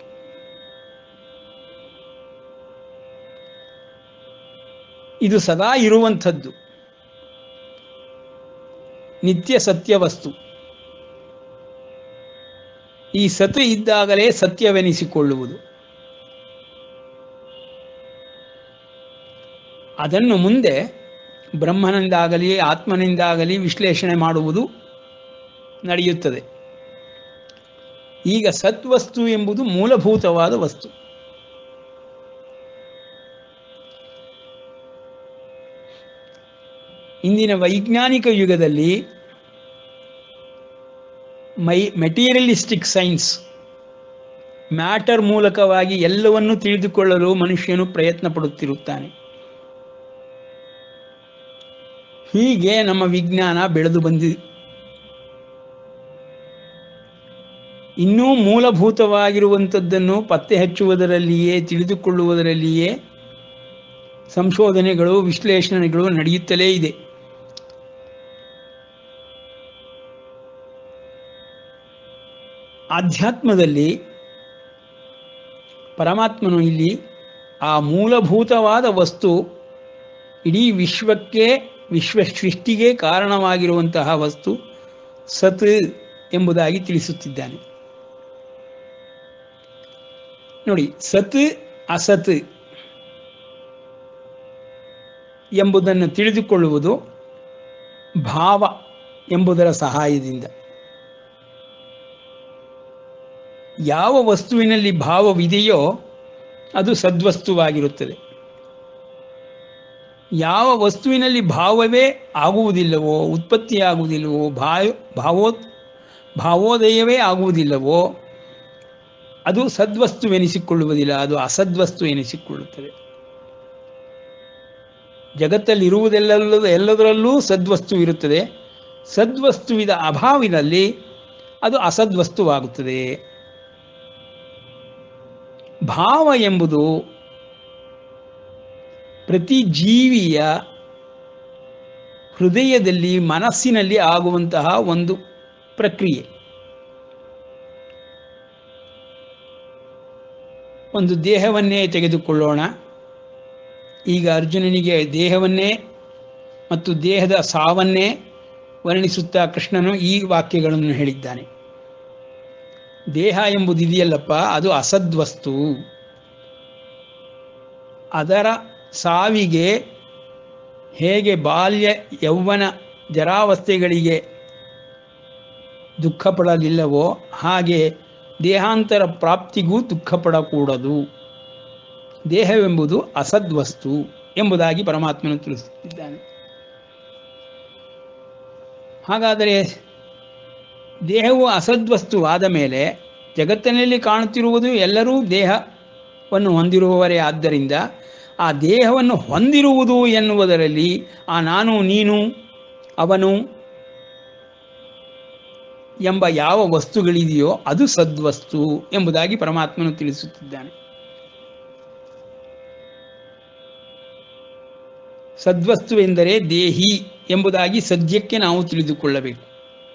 ಇದು ಸದಾ ಇರುವಂಥದ್ದು ನಿತ್ಯ ಸತ್ಯ ವಸ್ತು ಈ ಸತು ಇದ್ದಾಗಲೇ ಸತ್ಯವೆನಿಸಿಕೊಳ್ಳುವುದು ಅದನ್ನು ಮುಂದೆ ಬ್ರಹ್ಮನಿಂದಾಗಲಿ ಆತ್ಮನಿಂದಾಗಲಿ ವಿಶ್ಲೇಷಣೆ ಮಾಡುವುದು ನಡೆಯುತ್ತದೆ ಈಗ ಸತ್ವಸ್ತು ಎಂಬುದು ಮೂಲಭೂತವಾದ ವಸ್ತು ಇಂದಿನ ವೈಜ್ಞಾನಿಕ ಯುಗದಲ್ಲಿ ಮೈ ಮೆಟೀರಿಯಲಿಸ್ಟಿಕ್ ಸೈನ್ಸ್ ಮ್ಯಾಟರ್ ಮೂಲಕವಾಗಿ ಎಲ್ಲವನ್ನೂ ತಿಳಿದುಕೊಳ್ಳಲು ಮನುಷ್ಯನು ಪ್ರಯತ್ನ ಪಡುತ್ತಿರುತ್ತಾನೆ ಹೀಗೆ ನಮ್ಮ ವಿಜ್ಞಾನ ಬೆಳೆದು ಬಂದಿ ಇನ್ನೂ ಮೂಲಭೂತವಾಗಿರುವಂಥದ್ದನ್ನು ಪತ್ತೆ ಹಚ್ಚುವುದರಲ್ಲಿಯೇ ತಿಳಿದುಕೊಳ್ಳುವುದರಲ್ಲಿಯೇ ಸಂಶೋಧನೆಗಳು ವಿಶ್ಲೇಷಣೆಗಳು ನಡೆಯುತ್ತಲೇ ಇದೆ ಆಧ್ಯಾತ್ಮದಲ್ಲಿ ಪರಮಾತ್ಮನು ಇಲ್ಲಿ ಆ ಮೂಲಭೂತವಾದ ವಸ್ತು ಇಡೀ ವಿಶ್ವಕ್ಕೆ ವಿಶ್ವ ಸೃಷ್ಟಿಗೆ ಕಾರಣವಾಗಿರುವಂತಹ ವಸ್ತು ಸತ್ ಎಂಬುದಾಗಿ ತಿಳಿಸುತ್ತಿದ್ದಾನೆ ನೋಡಿ ಸತ್ ಅಸತ್ ಎಂಬುದನ್ನು ತಿಳಿದುಕೊಳ್ಳುವುದು ಭಾವ ಎಂಬುದರ ಸಹಾಯದಿಂದ ಯಾವ ವಸ್ತುವಿನಲ್ಲಿ ಭಾವವಿದೆಯೋ ಅದು ಸದ್ವಸ್ತುವಾಗಿರುತ್ತದೆ ಯಾವ ವಸ್ತುವಿನಲ್ಲಿ ಭಾವವೇ ಆಗುವುದಿಲ್ಲವೋ ಉತ್ಪತ್ತಿಯಾಗುವುದಿಲ್ಲವೋ ಭಾವ ಭಾವೋ ಭಾವೋದಯವೇ ಆಗುವುದಿಲ್ಲವೋ ಅದು ಸದ್ವಸ್ತುವೆನಿಸಿಕೊಳ್ಳುವುದಿಲ್ಲ ಅದು ಅಸದ್ವಸ್ತು ಎನಿಸಿಕೊಳ್ಳುತ್ತದೆ ಜಗತ್ತಲ್ಲಿ ಇರುವುದೆಲ್ಲ ಎಲ್ಲದರಲ್ಲೂ ಸದ್ವಸ್ತು ಇರುತ್ತದೆ ಸದ್ವಸ್ತುವಿದ ಅಭಾವಿನಲ್ಲಿ ಅದು ಅಸದ್ವಸ್ತುವಾಗುತ್ತದೆ ಭಾವ ಎಂಬುದು ಪ್ರತಿ ಜೀವಿಯ ಹೃದಯದಲ್ಲಿ ಮನಸ್ಸಿನಲ್ಲಿ ಆಗುವಂತಹ ಒಂದು ಪ್ರಕ್ರಿಯೆ ಒಂದು ದೇಹವನ್ನೇ ತೆಗೆದುಕೊಳ್ಳೋಣ ಈಗ ಅರ್ಜುನನಿಗೆ ದೇಹವನ್ನೇ ಮತ್ತು ದೇಹದ ಸಾವನ್ನೇ ವರ್ಣಿಸುತ್ತಾ ಕೃಷ್ಣನು ಈ ವಾಕ್ಯಗಳನ್ನು ಹೇಳಿದ್ದಾನೆ ದೇಹ ಎಂಬುದು ಇದೆಯಲ್ಲಪ್ಪ ಅದು ಅಸದ್ವಸ್ತು ಅದರ ಸಾವಿಗೆ ಹೇಗೆ ಬಾಲ್ಯ ಯೌವನ ಜರಾವಸ್ಥೆಗಳಿಗೆ ದುಃಖ ಪಡಲಿಲ್ಲವೋ ಹಾಗೆ ದೇಹಾಂತರ ಪ್ರಾಪ್ತಿಗೂ ದುಃಖ ಪಡಕೂಡದು ದೇಹವೆಂಬುದು ಅಸದ್ವಸ್ತು ಎಂಬುದಾಗಿ ಪರಮಾತ್ಮನು ತಿಳಿಸುತ್ತಿದ್ದಾನೆ ಹಾಗಾದರೆ ದೇಹವು ಅಸದ್ವಸ್ತುವಾದ ಮೇಲೆ ಜಗತ್ತಿನಲ್ಲಿ ಕಾಣುತ್ತಿರುವುದು ಎಲ್ಲರೂ ದೇಹವನ್ನು ಹೊಂದಿರುವವರೇ ಆದ್ದರಿಂದ ಆ ದೇಹವನ್ನು ಹೊಂದಿರುವುದು ಎನ್ನುವುದರಲ್ಲಿ ಆ ನಾನು ನೀನು ಅವನು ಎಂಬ ಯಾವ ವಸ್ತುಗಳಿದೆಯೋ ಅದು ಸದ್ವಸ್ತು ಎಂಬುದಾಗಿ ಪರಮಾತ್ಮನು ತಿಳಿಸುತ್ತಿದ್ದಾನೆ ಸದ್ವಸ್ತು ಎಂದರೆ ದೇಹಿ ಎಂಬುದಾಗಿ ಸದ್ಯಕ್ಕೆ ನಾವು ತಿಳಿದುಕೊಳ್ಳಬೇಕು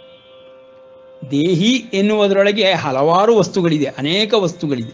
ದೇಹಿ ಎನ್ನುವುದರೊಳಗೆ ಹಲವಾರು ವಸ್ತುಗಳಿದೆ ಅನೇಕ ವಸ್ತುಗಳಿದೆ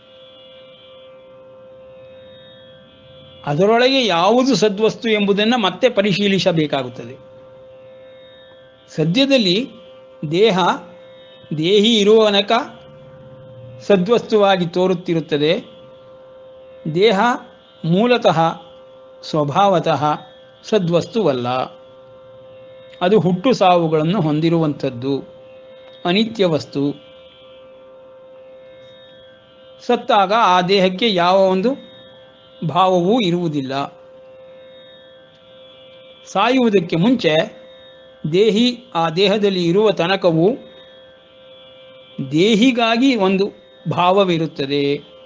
ಅದರೊಳಗೆ ಯಾವುದು ಸದ್ವಸ್ತು ಎಂಬುದನ್ನು ಮತ್ತೆ ಪರಿಶೀಲಿಸಬೇಕಾಗುತ್ತದೆ ಸದ್ಯದಲ್ಲಿ ದೇಹ ದೇಹಿ ಇರುವನಕ ಸದ್ವಸ್ತುವಾಗಿ ತೋರುತ್ತಿರುತ್ತದೆ ದೇಹ ಮೂಲತಃ ಸ್ವಭಾವತಃ ಸದ್ವಸ್ತುವಲ್ಲ ಅದು ಹುಟ್ಟು ಸಾವುಗಳನ್ನು ಹೊಂದಿರುವಂಥದ್ದು ಅನಿತ್ಯ ವಸ್ತು ಸತ್ತಾಗ ಆ ದೇಹಕ್ಕೆ ಯಾವ ಒಂದು ಭಾವವೂ ಇರುವುದಿಲ್ಲ ಸಾಯುವುದಕ್ಕೆ ಮುಂಚೆ ದೇಹಿ ಆ ದೇಹದಲ್ಲಿ ಇರುವ ತನಕವೂ ದೇಹಿಗಾಗಿ ಒಂದು ಭಾವವಿರುತ್ತದೆ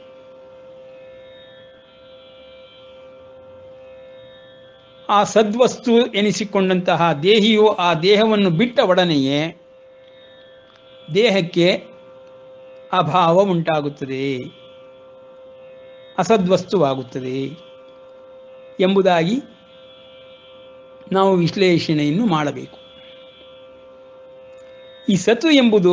ಆ ಸದ್ವಸ್ತು ಎನಿಸಿಕೊಂಡಂತಹ ದೇಹಿಯು ಆ ದೇಹವನ್ನು ಬಿಟ್ಟ ಒಡನೆಯೇ ದೇಹಕ್ಕೆ ಅಭಾವ ಉಂಟಾಗುತ್ತದೆ ಅಸದ್ವಸ್ತುವಾಗುತ್ತದೆ ಎಂಬುದಾಗಿ ನಾವು ವಿಶ್ಲೇಷಣೆಯನ್ನು ಮಾಡಬೇಕು ಈ ಸತು ಎಂಬುದು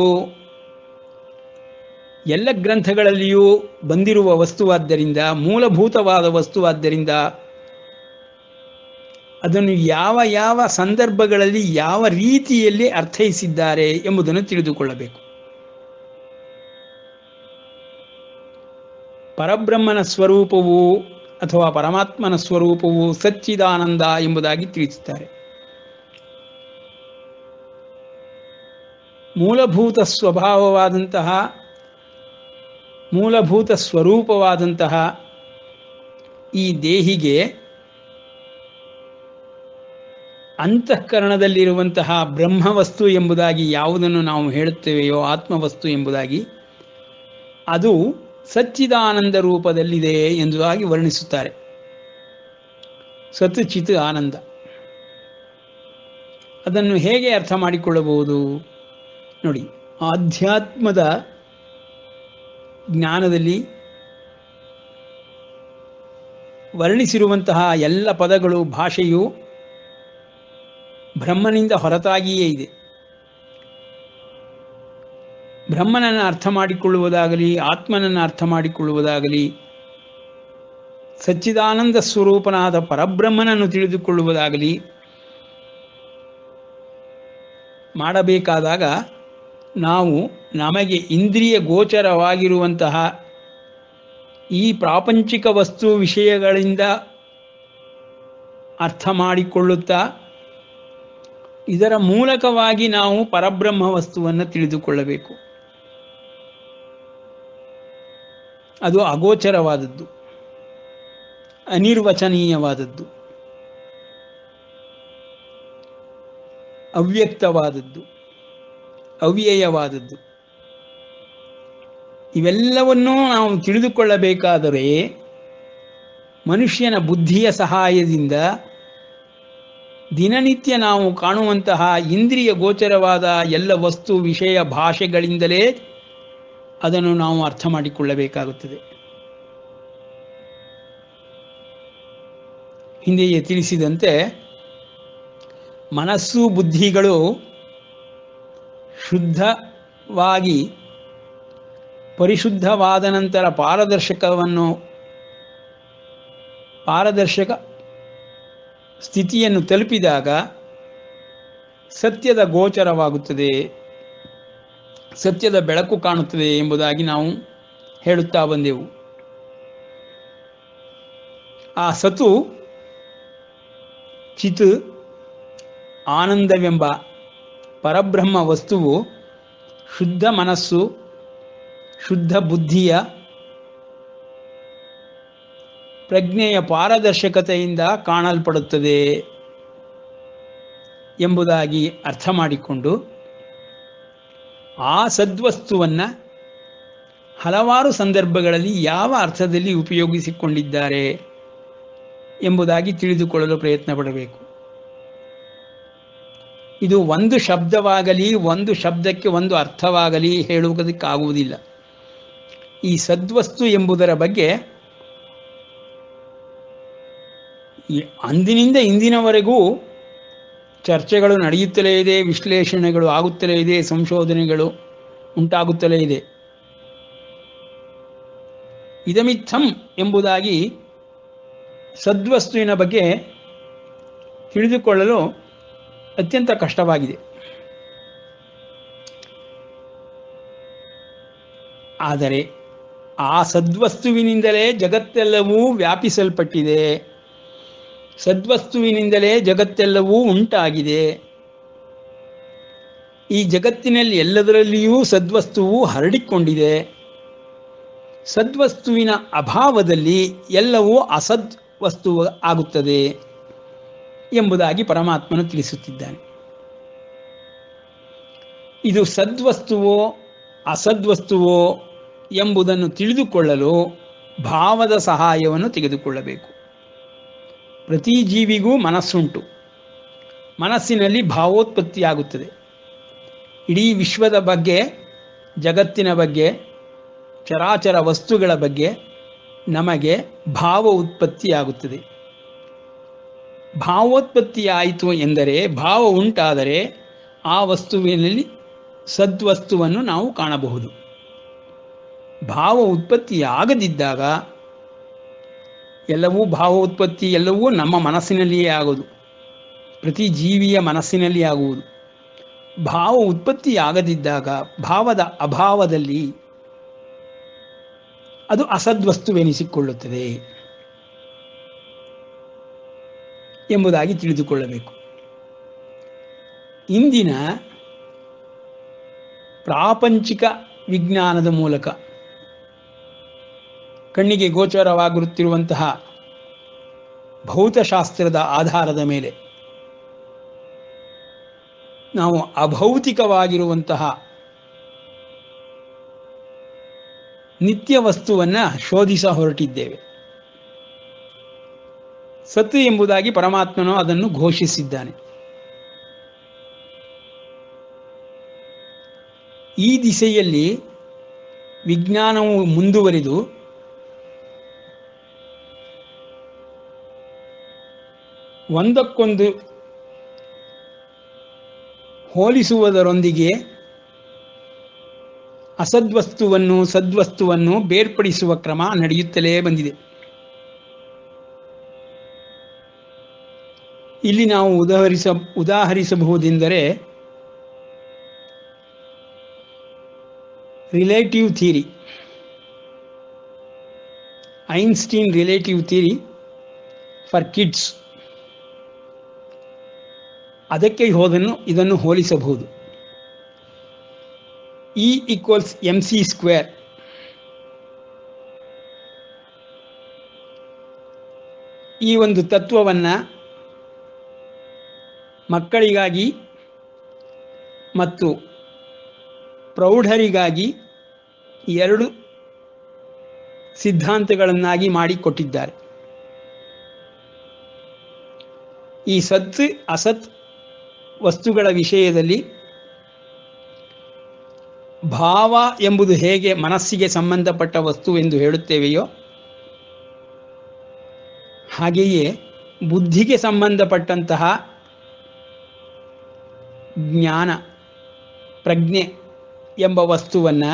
ಎಲ್ಲ ಗ್ರಂಥಗಳಲ್ಲಿಯೂ ಬಂದಿರುವ ವಸ್ತುವಾದ್ದರಿಂದ ಮೂಲಭೂತವಾದ ವಸ್ತುವಾದ್ದರಿಂದ ಅದನ್ನು ಯಾವ ಯಾವ ಸಂದರ್ಭಗಳಲ್ಲಿ ಯಾವ ರೀತಿಯಲ್ಲಿ ಅರ್ಥೈಸಿದ್ದಾರೆ ಎಂಬುದನ್ನು ತಿಳಿದುಕೊಳ್ಳಬೇಕು ಪರಬ್ರಹ್ಮನ ಸ್ವರೂಪವು ಅಥವಾ ಪರಮಾತ್ಮನ ಸ್ವರೂಪವು ಸಚ್ಚಿದಾನಂದ ಎಂಬುದಾಗಿ ತಿಳಿಸುತ್ತಾರೆ ಮೂಲಭೂತ ಸ್ವಭಾವವಾದಂತಹ ಮೂಲಭೂತ ಸ್ವರೂಪವಾದಂತಹ ಈ ದೇಹಿಗೆ ಅಂತಃಕರಣದಲ್ಲಿರುವಂತಹ ಬ್ರಹ್ಮವಸ್ತು ಎಂಬುದಾಗಿ ಯಾವುದನ್ನು ನಾವು ಹೇಳುತ್ತೇವೆಯೋ ಆತ್ಮವಸ್ತು ಎಂಬುದಾಗಿ ಅದು ಸಚ್ಚಿದಾನಂದ ರೂಪದಲ್ಲಿದೆ ಎಂಬುದಾಗಿ ವರ್ಣಿಸುತ್ತಾರೆ ಸತ್ ಚಿತ್ ಆನಂದ ಅದನ್ನು ಹೇಗೆ ಅರ್ಥ ಮಾಡಿಕೊಳ್ಳಬಹುದು ನೋಡಿ ಆಧ್ಯಾತ್ಮದ ಜ್ಞಾನದಲ್ಲಿ ವರ್ಣಿಸಿರುವಂತಹ ಎಲ್ಲ ಪದಗಳು ಭಾಷೆಯು ಬ್ರಹ್ಮನಿಂದ ಹೊರತಾಗಿಯೇ ಇದೆ ಬ್ರಹ್ಮನನ್ನು ಅರ್ಥ ಮಾಡಿಕೊಳ್ಳುವುದಾಗಲಿ ಆತ್ಮನನ್ನು ಅರ್ಥ ಮಾಡಿಕೊಳ್ಳುವುದಾಗಲಿ ಸಚ್ಚಿದಾನಂದ ಸ್ವರೂಪನಾದ ಪರಬ್ರಹ್ಮನನ್ನು ತಿಳಿದುಕೊಳ್ಳುವುದಾಗಲಿ ಮಾಡಬೇಕಾದಾಗ ನಾವು ನಮಗೆ ಇಂದ್ರಿಯ ಗೋಚರವಾಗಿರುವಂತಹ ಈ ಪ್ರಾಪಂಚಿಕ ವಸ್ತು ವಿಷಯಗಳಿಂದ ಅರ್ಥ ಮಾಡಿಕೊಳ್ಳುತ್ತಾ ಇದರ ಮೂಲಕವಾಗಿ ನಾವು ಪರಬ್ರಹ್ಮ ವಸ್ತುವನ್ನು ತಿಳಿದುಕೊಳ್ಳಬೇಕು ಅದು ಅಗೋಚರವಾದದ್ದು ಅನಿರ್ವಚನೀಯವಾದದ್ದು ಅವ್ಯಕ್ತವಾದದ್ದು ಅವ್ಯಯವಾದದ್ದು ಇವೆಲ್ಲವನ್ನೂ ನಾವು ತಿಳಿದುಕೊಳ್ಳಬೇಕಾದರೆ ಮನುಷ್ಯನ ಬುದ್ಧಿಯ ಸಹಾಯದಿಂದ ದಿನನಿತ್ಯ ನಾವು ಕಾಣುವಂತಹ ಇಂದ್ರಿಯ ಗೋಚರವಾದ ಎಲ್ಲ ವಸ್ತು ವಿಷಯ ಭಾಷೆಗಳಿಂದಲೇ ಅದನ್ನು ನಾವು ಅರ್ಥ ಮಾಡಿಕೊಳ್ಳಬೇಕಾಗುತ್ತದೆ ಹಿಂದೆಯೇ ತಿಳಿಸಿದಂತೆ ಮನಸ್ಸು ಬುದ್ಧಿಗಳು ಶುದ್ಧವಾಗಿ ಪರಿಶುದ್ಧವಾದ ನಂತರ ಪಾರದರ್ಶಕವನ್ನು ಪಾರದರ್ಶಕ ಸ್ಥಿತಿಯನ್ನು ತಲುಪಿದಾಗ ಸತ್ಯದ ಗೋಚರವಾಗುತ್ತದೆ ಸತ್ಯದ ಬೆಳಕು ಕಾಣುತ್ತದೆ ಎಂಬುದಾಗಿ ನಾವು ಹೇಳುತ್ತಾ ಬಂದೆವು ಆ ಸತು ಚಿತ್ ಆನಂದವೆಂಬ ಪರಬ್ರಹ್ಮ ವಸ್ತುವು ಶುದ್ಧ ಮನಸ್ಸು ಶುದ್ಧ ಬುದ್ಧಿಯ ಪ್ರಜ್ಞೆಯ ಪಾರದರ್ಶಕತೆಯಿಂದ ಕಾಣಲ್ಪಡುತ್ತದೆ ಎಂಬುದಾಗಿ ಅರ್ಥ ಮಾಡಿಕೊಂಡು ಆ ಸದ್ವಸ್ತುವನ್ನು ಹಲವಾರು ಸಂದರ್ಭಗಳಲ್ಲಿ ಯಾವ ಅರ್ಥದಲ್ಲಿ ಉಪಯೋಗಿಸಿಕೊಂಡಿದ್ದಾರೆ ಎಂಬುದಾಗಿ ತಿಳಿದುಕೊಳ್ಳಲು ಪ್ರಯತ್ನ ಪಡಬೇಕು ಇದು ಒಂದು ಶಬ್ದವಾಗಲಿ ಒಂದು ಶಬ್ದಕ್ಕೆ ಒಂದು ಅರ್ಥವಾಗಲಿ ಹೇಳುವುದಕ್ಕಾಗುವುದಿಲ್ಲ ಈ ಸದ್ವಸ್ತು ಎಂಬುದರ ಬಗ್ಗೆ ಈ ಅಂದಿನಿಂದ ಇಂದಿನವರೆಗೂ ಚರ್ಚೆಗಳು ನಡೆಯುತ್ತಲೇ ಇದೆ ವಿಶ್ಲೇಷಣೆಗಳು ಆಗುತ್ತಲೇ ಇದೆ ಸಂಶೋಧನೆಗಳು ಉಂಟಾಗುತ್ತಲೇ ಇದೆ ಇದಮಿತ್ತಂ ಎಂಬುದಾಗಿ ಸದ್ವಸ್ತುವಿನ ಬಗ್ಗೆ ತಿಳಿದುಕೊಳ್ಳಲು ಅತ್ಯಂತ ಕಷ್ಟವಾಗಿದೆ ಆದರೆ ಆ ಸದ್ವಸ್ತುವಿನಿಂದಲೇ ಜಗತ್ತೆಲ್ಲವೂ ವ್ಯಾಪಿಸಲ್ಪಟ್ಟಿದೆ ಸದ್ವಸ್ತುವಿನಿಂದಲೇ ಜಗತ್ತೆಲ್ಲವೂ ಉಂಟಾಗಿದೆ ಈ ಜಗತ್ತಿನಲ್ಲಿ ಎಲ್ಲದರಲ್ಲಿಯೂ ಸದ್ವಸ್ತುವು ಹರಡಿಕೊಂಡಿದೆ ಸದ್ವಸ್ತುವಿನ ಅಭಾವದಲ್ಲಿ ಎಲ್ಲವೂ ಅಸದ್ ವಸ್ತು ಆಗುತ್ತದೆ ಎಂಬುದಾಗಿ ಪರಮಾತ್ಮನು ತಿಳಿಸುತ್ತಿದ್ದಾನೆ ಇದು ಸದ್ವಸ್ತುವೋ ಅಸದ್ವಸ್ತುವೋ ಎಂಬುದನ್ನು ತಿಳಿದುಕೊಳ್ಳಲು ಭಾವದ ಸಹಾಯವನ್ನು ತೆಗೆದುಕೊಳ್ಳಬೇಕು ಪ್ರತಿ ಜೀವಿಗೂ ಮನಸ್ಸುಂಟು ಮನಸ್ಸಿನಲ್ಲಿ ಭಾವೋತ್ಪತ್ತಿಯಾಗುತ್ತದೆ ಇಡೀ ವಿಶ್ವದ ಬಗ್ಗೆ ಜಗತ್ತಿನ ಬಗ್ಗೆ ಚರಾಚರ ವಸ್ತುಗಳ ಬಗ್ಗೆ ನಮಗೆ ಭಾವ ಉತ್ಪತ್ತಿಯಾಗುತ್ತದೆ ಭಾವೋತ್ಪತ್ತಿಯಾಯಿತು ಎಂದರೆ ಭಾವ ಉಂಟಾದರೆ ಆ ವಸ್ತುವಿನಲ್ಲಿ ಸದ್ವಸ್ತುವನ್ನು ನಾವು ಕಾಣಬಹುದು ಭಾವ ಉತ್ಪತ್ತಿಯಾಗದಿದ್ದಾಗ ಎಲ್ಲವೂ ಭಾವ ಉತ್ಪತ್ತಿ ಎಲ್ಲವೂ ನಮ್ಮ ಮನಸ್ಸಿನಲ್ಲಿಯೇ ಆಗೋದು ಪ್ರತಿ ಜೀವಿಯ ಮನಸ್ಸಿನಲ್ಲಿ ಆಗುವುದು ಭಾವ ಉತ್ಪತ್ತಿಯಾಗದಿದ್ದಾಗ ಭಾವದ ಅಭಾವದಲ್ಲಿ ಅದು ಅಸದ್ವಸ್ತುವೆನಿಸಿಕೊಳ್ಳುತ್ತದೆ ಎಂಬುದಾಗಿ ತಿಳಿದುಕೊಳ್ಳಬೇಕು ಇಂದಿನ ಪ್ರಾಪಂಚಿಕ ವಿಜ್ಞಾನದ ಮೂಲಕ ಕಣ್ಣಿಗೆ ಗೋಚರವಾಗಿರುತ್ತಿರುವಂತಹ ಭೌತಶಾಸ್ತ್ರದ ಆಧಾರದ ಮೇಲೆ ನಾವು ಅಭೌತಿಕವಾಗಿರುವಂತಹ ನಿತ್ಯ ವಸ್ತುವನ್ನು ಶೋಧಿಸ ಹೊರಟಿದ್ದೇವೆ ಸತ್ತು ಎಂಬುದಾಗಿ ಪರಮಾತ್ಮನು ಅದನ್ನು ಘೋಷಿಸಿದ್ದಾನೆ ಈ ದಿಸೆಯಲ್ಲಿ ವಿಜ್ಞಾನವು ಮುಂದುವರಿದು ಒಂದಕ್ಕೊಂದು ಹೋಲಿಸುವುದರೊಂದಿಗೆ ಅಸದ್ವಸ್ತುವನ್ನು ಸದ್ವಸ್ತುವನ್ನು ಬೇರ್ಪಡಿಸುವ ಕ್ರಮ ನಡೆಯುತ್ತಲೇ ಬಂದಿದೆ ಇಲ್ಲಿ ನಾವು ಉದಾಹರಿಸ ಉದಾಹರಿಸಬಹುದೆಂದರೆ relative theory Einstein relative theory for kids ಅದಕ್ಕೆ ಹೋದನ್ನು ಇದನ್ನು ಹೋಲಿಸಬಹುದು E equals M C square ಈ ಒಂದು ತತ್ವವನ್ನು ಮಕ್ಕಳಿಗಾಗಿ ಮತ್ತು ಪ್ರೌಢರಿಗಾಗಿ ಎರಡು ಸಿದ್ಧಾಂತಗಳನ್ನಾಗಿ ಮಾಡಿಕೊಟ್ಟಿದ್ದಾರೆ ಈ ಸತ್ ಅಸತ್ ವಸ್ತುಗಳ ವಿಷಯದಲ್ಲಿ ಭಾವ ಎಂಬುದು ಹೇಗೆ ಮನಸ್ಸಿಗೆ ಸಂಬಂಧಪಟ್ಟ ವಸ್ತು ಎಂದು ಹೇಳುತ್ತೇವೆಯೋ ಹಾಗೆಯೇ ಬುದ್ಧಿಗೆ ಸಂಬಂಧಪಟ್ಟಂತಹ ಜ್ಞಾನ ಪ್ರಜ್ಞೆ ಎಂಬ ವಸ್ತುವನ್ನು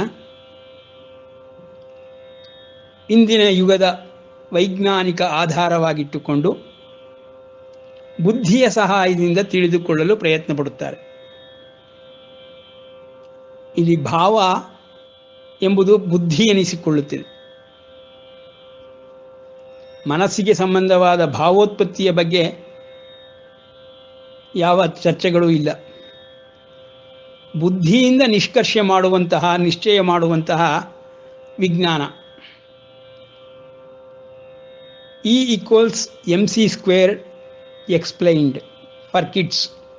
ಇಂದಿನ ಯುಗದ ವೈಜ್ಞಾನಿಕ ಆಧಾರವಾಗಿಟ್ಟುಕೊಂಡು ಬುದ್ಧಿಯ ಸಹಾಯದಿಂದ ತಿಳಿದುಕೊಳ್ಳಲು ಪ್ರಯತ್ನ ಪಡುತ್ತಾರೆ ಇಲ್ಲಿ ಭಾವ ಎಂಬುದು ಬುದ್ಧಿ ಎನಿಸಿಕೊಳ್ಳುತ್ತಿದೆ ಮನಸ್ಸಿಗೆ ಸಂಬಂಧವಾದ ಭಾವೋತ್ಪತ್ತಿಯ ಬಗ್ಗೆ ಯಾವ ಚರ್ಚೆಗಳೂ ಇಲ್ಲ ಬುದ್ಧಿಯಿಂದ ನಿಷ್ಕರ್ಷೆ ಮಾಡುವಂತಹ ನಿಶ್ಚಯ ಮಾಡುವಂತಹ ವಿಜ್ಞಾನ E equals M C square explained for kids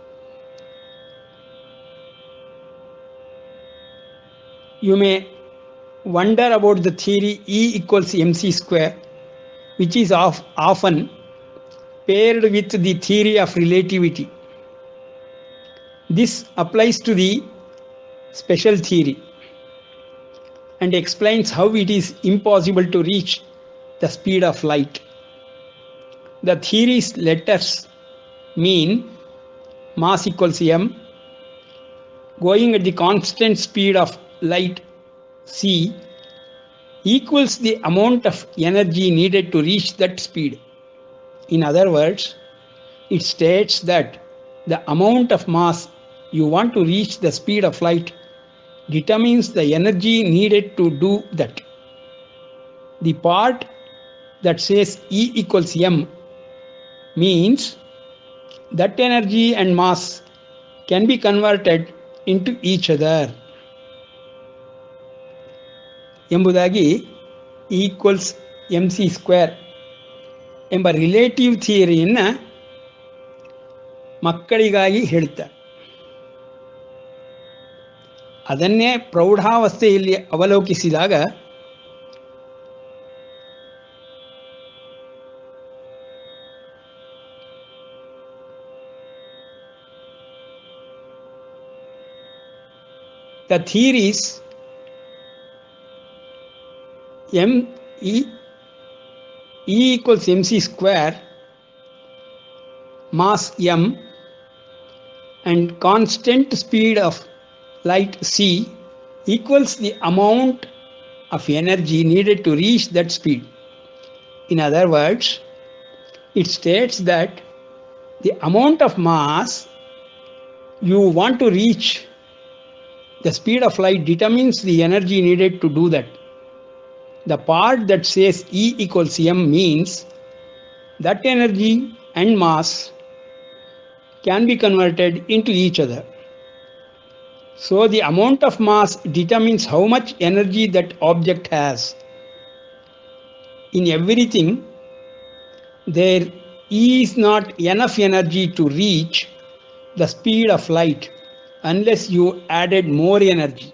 you may wonder about the theory E equals mc square, which is of, often paired with the theory of relativity. This applies to the special theory and explains how it is impossible to reach the speed of light. The theory's letters mean mass equals m, going at the constant speed of light c equals the amount of energy needed to reach that speed. In other words, it states that the amount of mass you want to reach the speed of light determines the energy needed to do that. The part that says E equals m means that energy and mass can be converted into each other. ಎಂಬುದಾಗಿ equals M C square ಎಂಬ relative ಥಿಯರಿಯನ್ನು ಮಕ್ಕಳಿಗಾಗಿ ಹೇಳ್ತಾರೆ ಅದನ್ನೇ ಪ್ರೌಢಾವಸ್ಥೆಯಲ್ಲಿ ಅವಲೋಕಿಸಿದಾಗ the theories m e e equals mc square mass m and constant speed of light c equals the amount of energy needed to reach that speed in other words it states that the amount of mass you want to reach the speed of light determines the energy needed to do that. The part that says E equals m means that energy and mass can be converted into each other. So the amount of mass determines how much energy that object has. In everything, there is not enough energy to reach the speed of light unless you added more energy.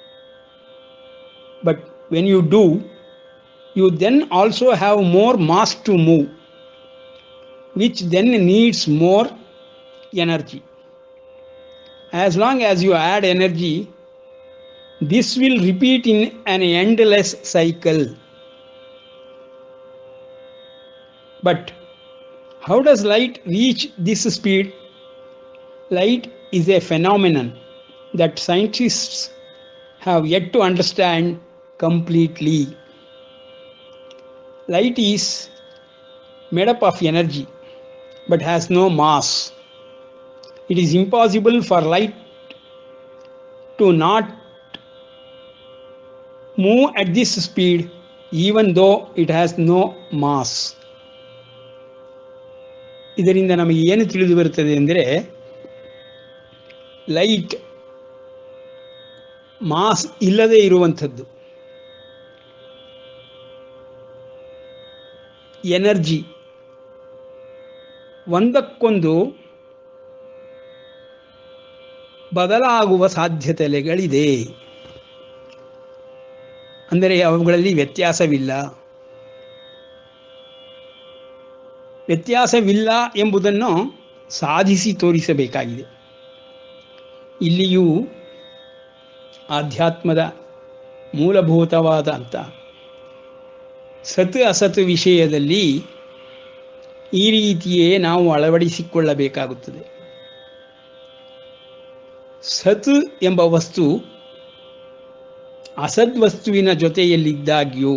But when you do, you then also have more mass to move, which then needs more energy. As long as you add energy, this will repeat in an endless cycle. But how does light reach this speed? Light is a phenomenon that scientists have yet to understand completely. Light is made up of energy but has no mass. It is impossible for light to not move at this speed even though it has no mass. ಇದರಿಂದ ನಮಗೆ ಏನು ತಿಳಿದು ಬರುತ್ತದೆ ಅಂದರೆ light mass ಇಲ್ಲದೆ ಇರುವಂಥದ್ದು energy ಒಂದಕ್ಕೊಂದು ಬದಲಾಗುವ ಸಾಧ್ಯತೆಗಳಿದೆ ಅಂದರೆ ಅವುಗಳಲ್ಲಿ ವ್ಯತ್ಯಾಸವಿಲ್ಲ ವ್ಯತ್ಯಾಸವಿಲ್ಲ ಎಂಬುದನ್ನು ಸಾಧಿಸಿ ತೋರಿಸಬೇಕಾಗಿದೆ ಇಲ್ಲಿಯೂ ಆಧ್ಯಾತ್ಮದ ಮೂಲಭೂತವಾದಂಥ ಸತ್ ಅಸತ್ ವಿಷಯದಲ್ಲಿ ಈ ರೀತಿಯೇ ನಾವು ಅಳವಡಿಸಿಕೊಳ್ಳಬೇಕಾಗುತ್ತದೆ ಸತ್ ಎಂಬ ವಸ್ತು ಅಸದ್ವಸ್ತುವಿನ ಜೊತೆಯಲ್ಲಿದ್ದಾಗ್ಯೂ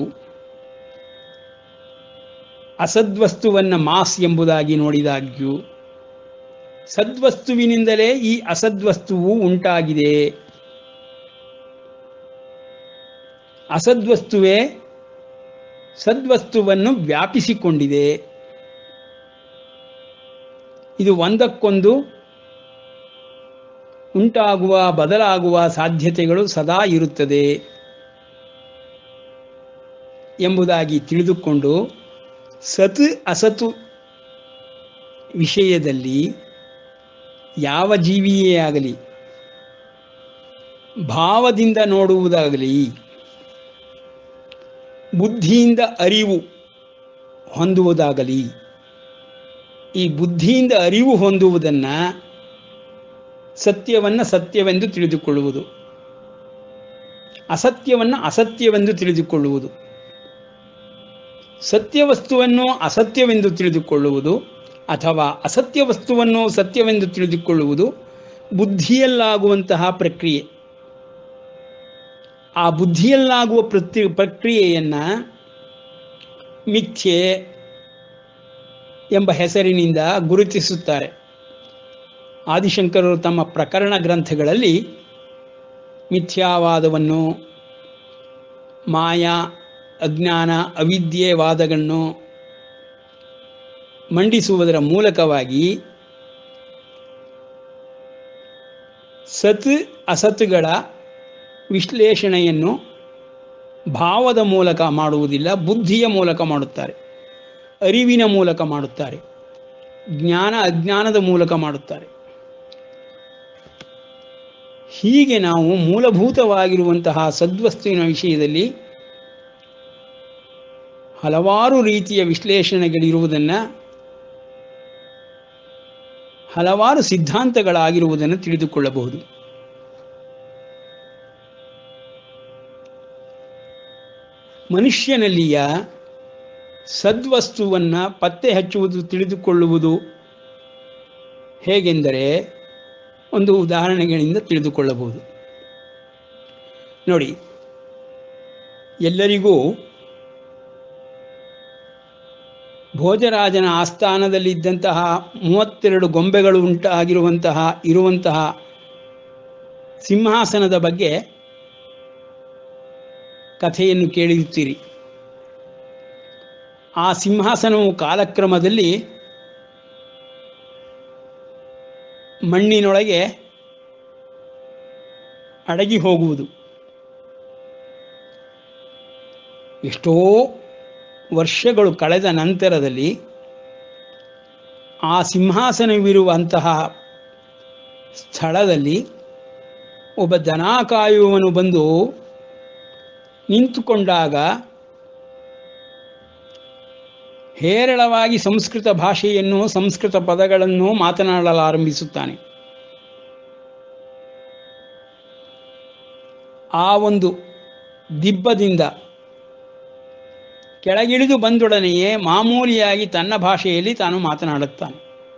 ಅಸದ್ವಸ್ತುವನ್ನು ಮಾಸ್ ಎಂಬುದಾಗಿ ನೋಡಿದಾಗ್ಯೂ ಸದ್ವಸ್ತುವಿನಿಂದಲೇ ಈ ಅಸದ್ವಸ್ತುವು ಉಂಟಾಗಿದೆ ಅಸದ್ವಸ್ತುವೇ ಸದ್ವಸ್ತುವನ್ನು ವ್ಯಾಪಿಸಿಕೊಂಡಿದೆ ಇದು ಒಂದಕ್ಕೊಂದು ಉಂಟಾಗುವ ಬದಲಾಗುವ ಸಾಧ್ಯತೆಗಳು ಸದಾ ಇರುತ್ತದೆ ಎಂಬುದಾಗಿ ತಿಳಿದುಕೊಂಡು ಸತ್ ಅಸತು ವಿಷಯದಲ್ಲಿ ಯಾವ ಜೀವಿಯೇ ಆಗಲಿ ಭಾವದಿಂದ ನೋಡುವುದಾಗಲಿ ಬುದ್ಧಿಯಿಂದ ಅರಿವು ಹೊಂದುವುದಾಗಲಿ ಈ ಬುದ್ಧಿಯಿಂದ ಅರಿವು ಹೊಂದುವುದನ್ನು ಸತ್ಯವನ್ನು ಸತ್ಯವೆಂದು ತಿಳಿದುಕೊಳ್ಳುವುದು ಅಸತ್ಯವನ್ನು ಅಸತ್ಯವೆಂದು ತಿಳಿದುಕೊಳ್ಳುವುದು ಸತ್ಯ ವಸ್ತುವನ್ನು ಅಸತ್ಯವೆಂದು ತಿಳಿದುಕೊಳ್ಳುವುದು ಅಥವಾ ಅಸತ್ಯ ವಸ್ತುವನ್ನು ಸತ್ಯವೆಂದು ತಿಳಿದುಕೊಳ್ಳುವುದು ಬುದ್ಧಿಯಲ್ಲಾಗುವಂತಹ ಪ್ರಕ್ರಿಯೆ ಆ ಬುದ್ಧಿಯಲ್ಲಾಗುವ ಪ್ರತಿ ಪ್ರಕ್ರಿಯೆಯನ್ನು ಮಿಥ್ಯೆ ಎಂಬ ಹೆಸರಿನಿಂದ ಗುರುತಿಸುತ್ತಾರೆ ಆದಿಶಂಕರರು ತಮ್ಮ ಪ್ರಕರಣ ಗ್ರಂಥಗಳಲ್ಲಿ ಮಿಥ್ಯಾವಾದವನ್ನು ಮಾಯಾ ಅಜ್ಞಾನ ಅವಿದ್ಯೆ ವಾದಗಳನ್ನು ಮಂಡಿಸುವುದರ ಮೂಲಕವಾಗಿ ಸತ್ ಅಸತ್ತುಗಳ ವಿಶ್ಲೇಷಣೆಯನ್ನು ಭಾವದ ಮೂಲಕ ಮಾಡುವುದಿಲ್ಲ ಬುದ್ಧಿಯ ಮೂಲಕ ಮಾಡುತ್ತಾರೆ ಅರಿವಿನ ಮೂಲಕ ಮಾಡುತ್ತಾರೆ ಜ್ಞಾನ ಅಜ್ಞಾನದ ಮೂಲಕ ಮಾಡುತ್ತಾರೆ ಹೀಗೆ ನಾವು ಮೂಲಭೂತವಾಗಿರುವಂತಹ ಸದ್ವಸ್ತುವಿನ ವಿಷಯದಲ್ಲಿ ಹಲವಾರು ರೀತಿಯ ವಿಶ್ಲೇಷಣೆಗಳಿರುವುದನ್ನು ಹಲವಾರು ಸಿದ್ಧಾಂತಗಳಾಗಿರುವುದನ್ನು ತಿಳಿದುಕೊಳ್ಳಬಹುದು ಮನುಷ್ಯನಲ್ಲಿಯ ಸದ್ವಸ್ತುವನ್ನು ಪತ್ತೆ ಹಚ್ಚುವುದು ತಿಳಿದುಕೊಳ್ಳುವುದು ಹೇಗೆಂದರೆ ಒಂದು ಉದಾಹರಣೆಗಳಿಂದ ತಿಳಿದುಕೊಳ್ಳಬಹುದು ನೋಡಿ ಎಲ್ಲರಿಗೂ ಭೋಜರಾಜನ ಆಸ್ಥಾನದಲ್ಲಿದ್ದಂತಹ ಮೂವತ್ತೆರಡು ಗೊಂಬೆಗಳು ಉಂಟಾಗಿರುವಂತಹ ಇರುವಂತಹ ಸಿಂಹಾಸನದ ಬಗ್ಗೆ ಕಥೆಯನ್ನು ಕೇಳಿರುತ್ತೀರಿ ಆ ಸಿಂಹಾಸನವು ಕಾಲಕ್ರಮದಲ್ಲಿ ಮಣ್ಣಿನೊಳಗೆ ಅಡಗಿ ಹೋಗುವುದು ಎಷ್ಟೋ ವರ್ಷಗಳು ಕಳೆದ ನಂತರದಲ್ಲಿ ಆ ಸಿಂಹಾಸನವಿರುವಂತಹ ಸ್ಥಳದಲ್ಲಿ ಒಬ್ಬ ದನ ಕಾಯುವವನು ಬಂದು ನಿಂತುಕೊಂಡಾಗ ಹೇರಳವಾಗಿ ಸಂಸ್ಕೃತ ಭಾಷೆಯನ್ನು ಸಂಸ್ಕೃತ ಪದಗಳನ್ನು ಮಾತನಾಡಲಾರಂಭಿಸುತ್ತಾನೆ ಆ ಒಂದು ದಿಬ್ಬದಿಂದ ಕೆಳಗಿಳಿದು ಬಂದೊಡನೆಯೇ ಮಾಮೂಲಿಯಾಗಿ ತನ್ನ ಭಾಷೆಯಲ್ಲಿ ತಾನು ಮಾತನಾಡುತ್ತಾನೆ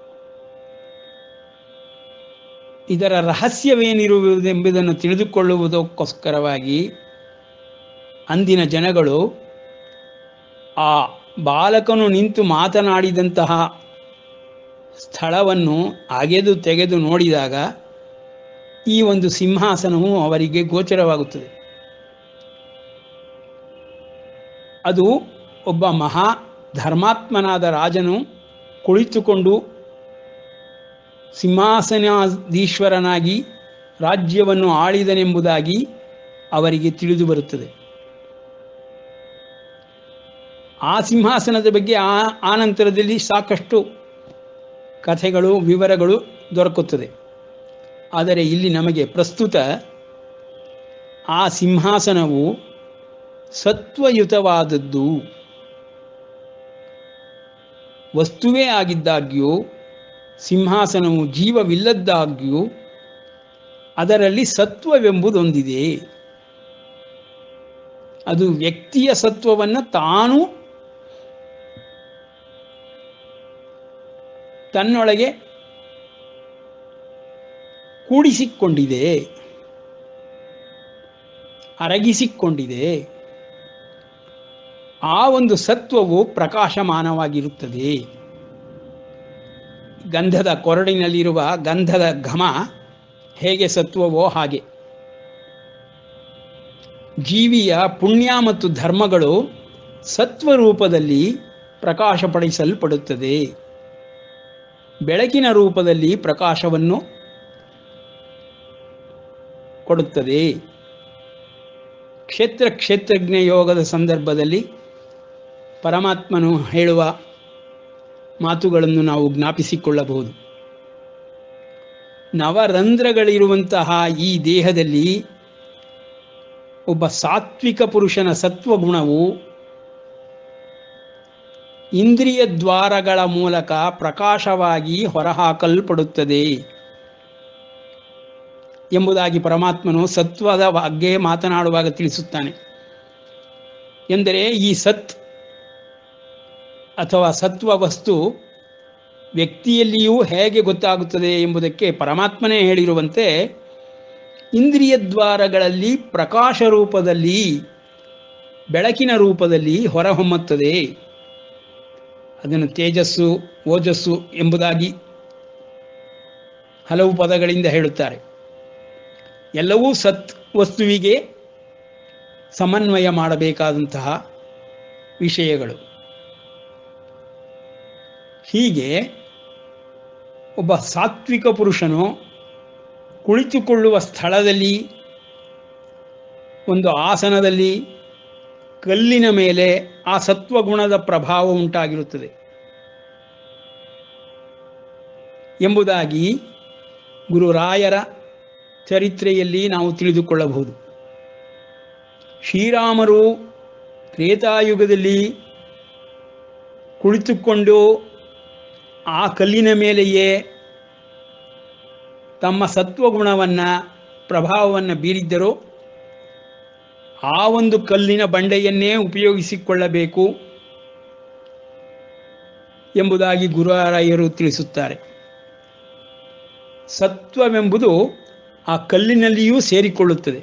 ಇದರ ರಹಸ್ಯವೇನಿರುವುದೆಂಬುದನ್ನು ತಿಳಿದುಕೊಳ್ಳುವುದಕ್ಕೋಸ್ಕರವಾಗಿ ಅಂದಿನ ಜನಗಳು ಆ ಬಾಲಕನು ನಿಂತು ಮಾತನಾಡಿದಂತಹ ಸ್ಥಳವನ್ನು ಅಗೆದು ತೆಗೆದು ನೋಡಿದಾಗ ಈ ಒಂದು ಸಿಂಹಾಸನವು ಅವರಿಗೆ ಗೋಚರವಾಗುತ್ತದೆ ಅದು ಒಬ್ಬ ಮಹಾ ಧರ್ಮಾತ್ಮನಾದ ರಾಜನು ಕುಳಿತುಕೊಂಡು ಸಿಂಹಾಸನಾಧೀಶ್ವರನಾಗಿ ರಾಜ್ಯವನ್ನು ಆಳಿದನೆಂಬುದಾಗಿ ಅವರಿಗೆ ತಿಳಿದು ಬರುತ್ತದೆ ಆ ಸಿಂಹಾಸನದ ಬಗ್ಗೆ ಆ ಆನಂತರದಲ್ಲಿ ಸಾಕಷ್ಟು ಕಥೆಗಳು ವಿವರಗಳು ದೊರಕುತ್ತದೆ ಆದರೆ ಇಲ್ಲಿ ನಮಗೆ ಪ್ರಸ್ತುತ ಆ ಸಿಂಹಾಸನವು ಸತ್ವಯುತವಾದದ್ದು ವಸ್ತುವೇ ಆಗಿದ್ದಾಗ್ಯೂ ಸಿಂಹಾಸನವು ಜೀವವಿಲ್ಲದ್ದಾಗ್ಯೂ ಅದರಲ್ಲಿ ಸತ್ವವೆಂಬುದೊಂದಿದೆ ಅದು ವ್ಯಕ್ತಿಯ ಸತ್ವವನ್ನು ತಾನು ತನ್ನೊಳಗೆ ಕೂಡಿಸಿಕೊಂಡಿದೆ ಅರಗಿಸಿಕೊಂಡಿದೆ ಆ ಒಂದು ಸತ್ವವು ಪ್ರಕಾಶಮಾನವಾಗಿರುತ್ತದೆ ಗಂಧದ ಕೊರಡಿನಲ್ಲಿರುವ ಗಂಧದ ಘಮ ಹೇಗೆ ಸತ್ವವೋ ಹಾಗೆ ಜೀವಿಯ ಪುಣ್ಯ ಮತ್ತು ಧರ್ಮಗಳು ಸತ್ವರೂಪದಲ್ಲಿ ಪ್ರಕಾಶಪಡಿಸಲ್ಪಡುತ್ತದೆ ಬೆಳಕಿನ ರೂಪದಲ್ಲಿ ಪ್ರಕಾಶವನ್ನು ಕೊಡುತ್ತದೆ ಕ್ಷೇತ್ರ ಕ್ಷೇತ್ರಜ್ಞ ಯೋಗದ ಸಂದರ್ಭದಲ್ಲಿ ಪರಮಾತ್ಮನು ಹೇಳುವ ಮಾತುಗಳನ್ನು ನಾವು ಜ್ಞಾಪಿಸಿಕೊಳ್ಳಬಹುದು ನವರಂಧ್ರಗಳಿರುವಂತಹ ಈ ದೇಹದಲ್ಲಿ ಒಬ್ಬ ಸಾತ್ವಿಕ ಪುರುಷನ ಸತ್ವಗುಣವು ಇಂದ್ರಿಯ ದ್ವಾರಗಳ ಮೂಲಕ ಪ್ರಕಾಶವಾಗಿ ಹೊರಹಾಕಲ್ಪಡುತ್ತದೆ ಎಂಬುದಾಗಿ ಪರಮಾತ್ಮನು ಸತ್ವದ ಬಗ್ಗೆ ಮಾತನಾಡುವಾಗ ತಿಳಿಸುತ್ತಾನೆ ಎಂದರೆ ಈ ಸತ್ ಅಥವಾ ಸತ್ವ ವಸ್ತು ವ್ಯಕ್ತಿಯಲ್ಲಿಯೂ ಹೇಗೆ ಗೊತ್ತಾಗುತ್ತದೆ ಎಂಬುದಕ್ಕೆ ಪರಮಾತ್ಮನೇ ಹೇಳಿರುವಂತೆ ಇಂದ್ರಿಯ ದ್ವಾರಗಳಲ್ಲಿ ಪ್ರಕಾಶ ರೂಪದಲ್ಲಿ ಬೆಳಕಿನ ರೂಪದಲ್ಲಿ ಹೊರಹೊಮ್ಮುತ್ತದೆ ಅದನ್ನು ತೇಜಸ್ಸು ಓಜಸ್ಸು ಎಂಬುದಾಗಿ ಹಲವು ಪದಗಳಿಂದ ಹೇಳುತ್ತಾರೆ ಎಲ್ಲವೂ ಸತ್ ವಸ್ತುವಿಗೆ ಸಮನ್ವಯ ಮಾಡಬೇಕಾದಂತಹ ವಿಷಯಗಳು ಹೀಗೆ ಒಬ್ಬ ಸಾತ್ವಿಕ ಪುರುಷನು ಕುಳಿತುಕೊಳ್ಳುವ ಸ್ಥಳದಲ್ಲಿ ಒಂದು ಆಸನದಲ್ಲಿ ಕಲ್ಲಿನ ಮೇಲೆ ಆ ಸತ್ವಗುಣದ ಪ್ರಭಾವ ಉಂಟಾಗಿರುತ್ತದೆ ಎಂಬುದಾಗಿ ಗುರುರಾಯರ ಚರಿತ್ರೆಯಲ್ಲಿ ನಾವು ತಿಳಿದುಕೊಳ್ಳಬಹುದು ಶ್ರೀರಾಮರು ತ್ರೇತಾಯುಗದಲ್ಲಿ ಕುಳಿತುಕೊಂಡು ಆ ಕಲ್ಲಿನ ಮೇಲೆಯೇ ತಮ್ಮ ಸತ್ವಗುಣವನ್ನು ಪ್ರಭಾವವನ್ನು ಬೀರಿದ್ದರು ಆ ಒಂದು ಕಲ್ಲಿನ ಬಂಡೆಯನ್ನೇ ಉಪಯೋಗಿಸಿಕೊಳ್ಳಬೇಕು ಎಂಬುದಾಗಿ ಗುರುರಾಯರು ತಿಳಿಸುತ್ತಾರೆ ಸತ್ವವೆಂಬುದು ಆ ಕಲ್ಲಿನಲ್ಲಿಯೂ ಸೇರಿಕೊಳ್ಳುತ್ತದೆ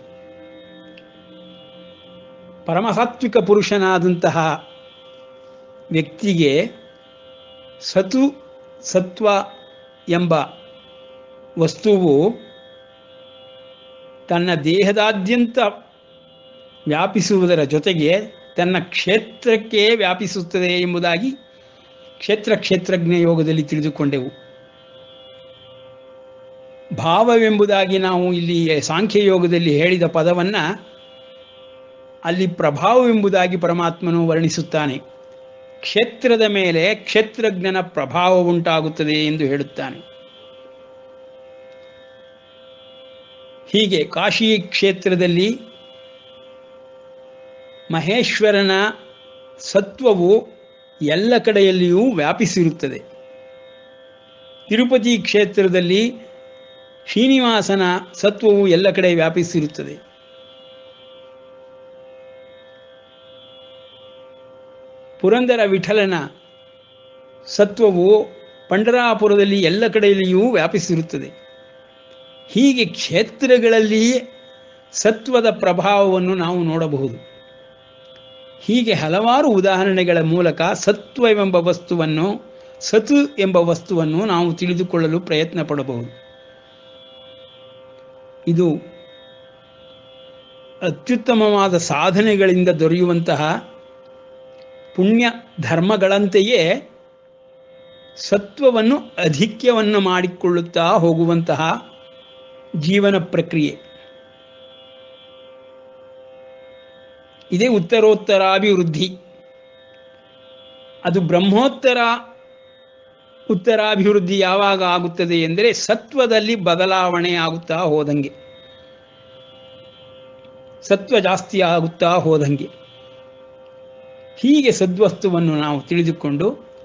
ಪರಮಸಾತ್ವಿಕ ಪುರುಷನಾದಂತಹ ವ್ಯಕ್ತಿಗೆ ಸತು ಸತ್ವ ಎಂಬ ವಸ್ತುವು ತನ್ನ ದೇಹದಾದ್ಯಂತ ವ್ಯಾಪಿಸುವುದರ ಜೊತೆಗೆ ತನ್ನ ಕ್ಷೇತ್ರಕ್ಕೆ ವ್ಯಾಪಿಸುತ್ತದೆ ಎಂಬುದಾಗಿ ಕ್ಷೇತ್ರ ಕ್ಷೇತ್ರಜ್ಞ ಯೋಗದಲ್ಲಿ ತಿಳಿದುಕೊಂಡೆವು ಭಾವವೆಂಬುದಾಗಿ ನಾವು ಇಲ್ಲಿ ಸಾಂಖ್ಯ ಯೋಗದಲ್ಲಿ ಹೇಳಿದ ಪದವನ್ನು ಅಲ್ಲಿ ಪ್ರಭಾವವೆಂಬುದಾಗಿ ಪರಮಾತ್ಮನು ವರ್ಣಿಸುತ್ತಾನೆ ಕ್ಷೇತ್ರದ ಮೇಲೆ ಕ್ಷೇತ್ರಜ್ಞನ ಪ್ರಭಾವ ಉಂಟಾಗುತ್ತದೆ ಎಂದು ಹೇಳುತ್ತಾನೆ ಹೀಗೆ ಕಾಶಿ ಕ್ಷೇತ್ರದಲ್ಲಿ ಮಹೇಶ್ವರನ ಸತ್ವವು ಎಲ್ಲ ಕಡೆಯಲ್ಲಿಯೂ ವ್ಯಾಪಿಸಿರುತ್ತದೆ ತಿರುಪತಿ ಕ್ಷೇತ್ರದಲ್ಲಿ ಶ್ರೀನಿವಾಸನ ಸತ್ವವು ಎಲ್ಲ ಕಡೆ ವ್ಯಾಪಿಸಿರುತ್ತದೆ ಪುರಂದರ ವಿಠಲನ ಸತ್ವವು ಪಂಡರಾಪುರದಲ್ಲಿ ಎಲ್ಲ ಕಡೆಯಲ್ಲಿಯೂ ವ್ಯಾಪಿಸಿರುತ್ತದೆ ಹೀಗೆ ಕ್ಷೇತ್ರಗಳಲ್ಲಿ ಸತ್ವದ ಪ್ರಭಾವವನ್ನು ನಾವು ನೋಡಬಹುದು ಹೀಗೆ ಹಲವಾರು ಉದಾಹರಣೆಗಳ ಮೂಲಕ ಸತ್ವವೆಂಬ ವಸ್ತುವನ್ನು ಸತ್ ಎಂಬ ವಸ್ತುವನ್ನು ನಾವು ತಿಳಿದುಕೊಳ್ಳಲು ಪ್ರಯತ್ನ ಪಡಬಹುದು ಇದು ಅತ್ಯುತ್ತಮವಾದ ಸಾಧನೆಗಳಿಂದ ದೊರೆಯುವಂತಹ ಪುಣ್ಯ ಧರ್ಮಗಳಂತೆಯೇ ಸತ್ವವನ್ನು ಅಧಿಕ್ಯವನ್ನು ಮಾಡಿಕೊಳ್ಳುತ್ತಾ ಹೋಗುವಂತಹ ಜೀವನ ಪ್ರಕ್ರಿಯೆ ಇದೇ ಉತ್ತರೋತ್ತರಾಭಿವೃದ್ಧಿ ಅದು ಬ್ರಹ್ಮೋತ್ತರ ಉತ್ತರಾಭಿವೃದ್ಧಿ ಯಾವಾಗ ಆಗುತ್ತದೆ ಎಂದರೆ ಸತ್ವದಲ್ಲಿ ಬದಲಾವಣೆ ಆಗುತ್ತಾ ಹೋದಂಗೆ ಸತ್ವ ಜಾಸ್ತಿ ಆಗುತ್ತಾ ಹೋದಂಗೆ ಹೀಗೆ ಸದ್ವಸ್ತುವನ್ನು ನಾವು ತಿಳಿದುಕೊಂಡು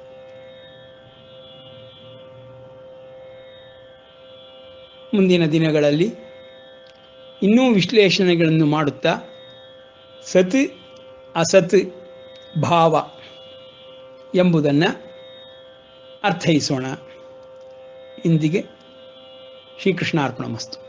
ಮುಂದಿನ ದಿನಗಳಲ್ಲಿ ಇನ್ನೂ ವಿಶ್ಲೇಷಣೆಗಳನ್ನು ಮಾಡುತ್ತಾ ಸತ್ ಅಸತ್ ಭಾವ ಎಂಬುದನ್ನು ಅರ್ಥೈಸೋಣ ಇಂದಿಗೆ ಶ್ರೀಕೃಷ್ಣಾರ್ಪಣ ಮಸ್ತು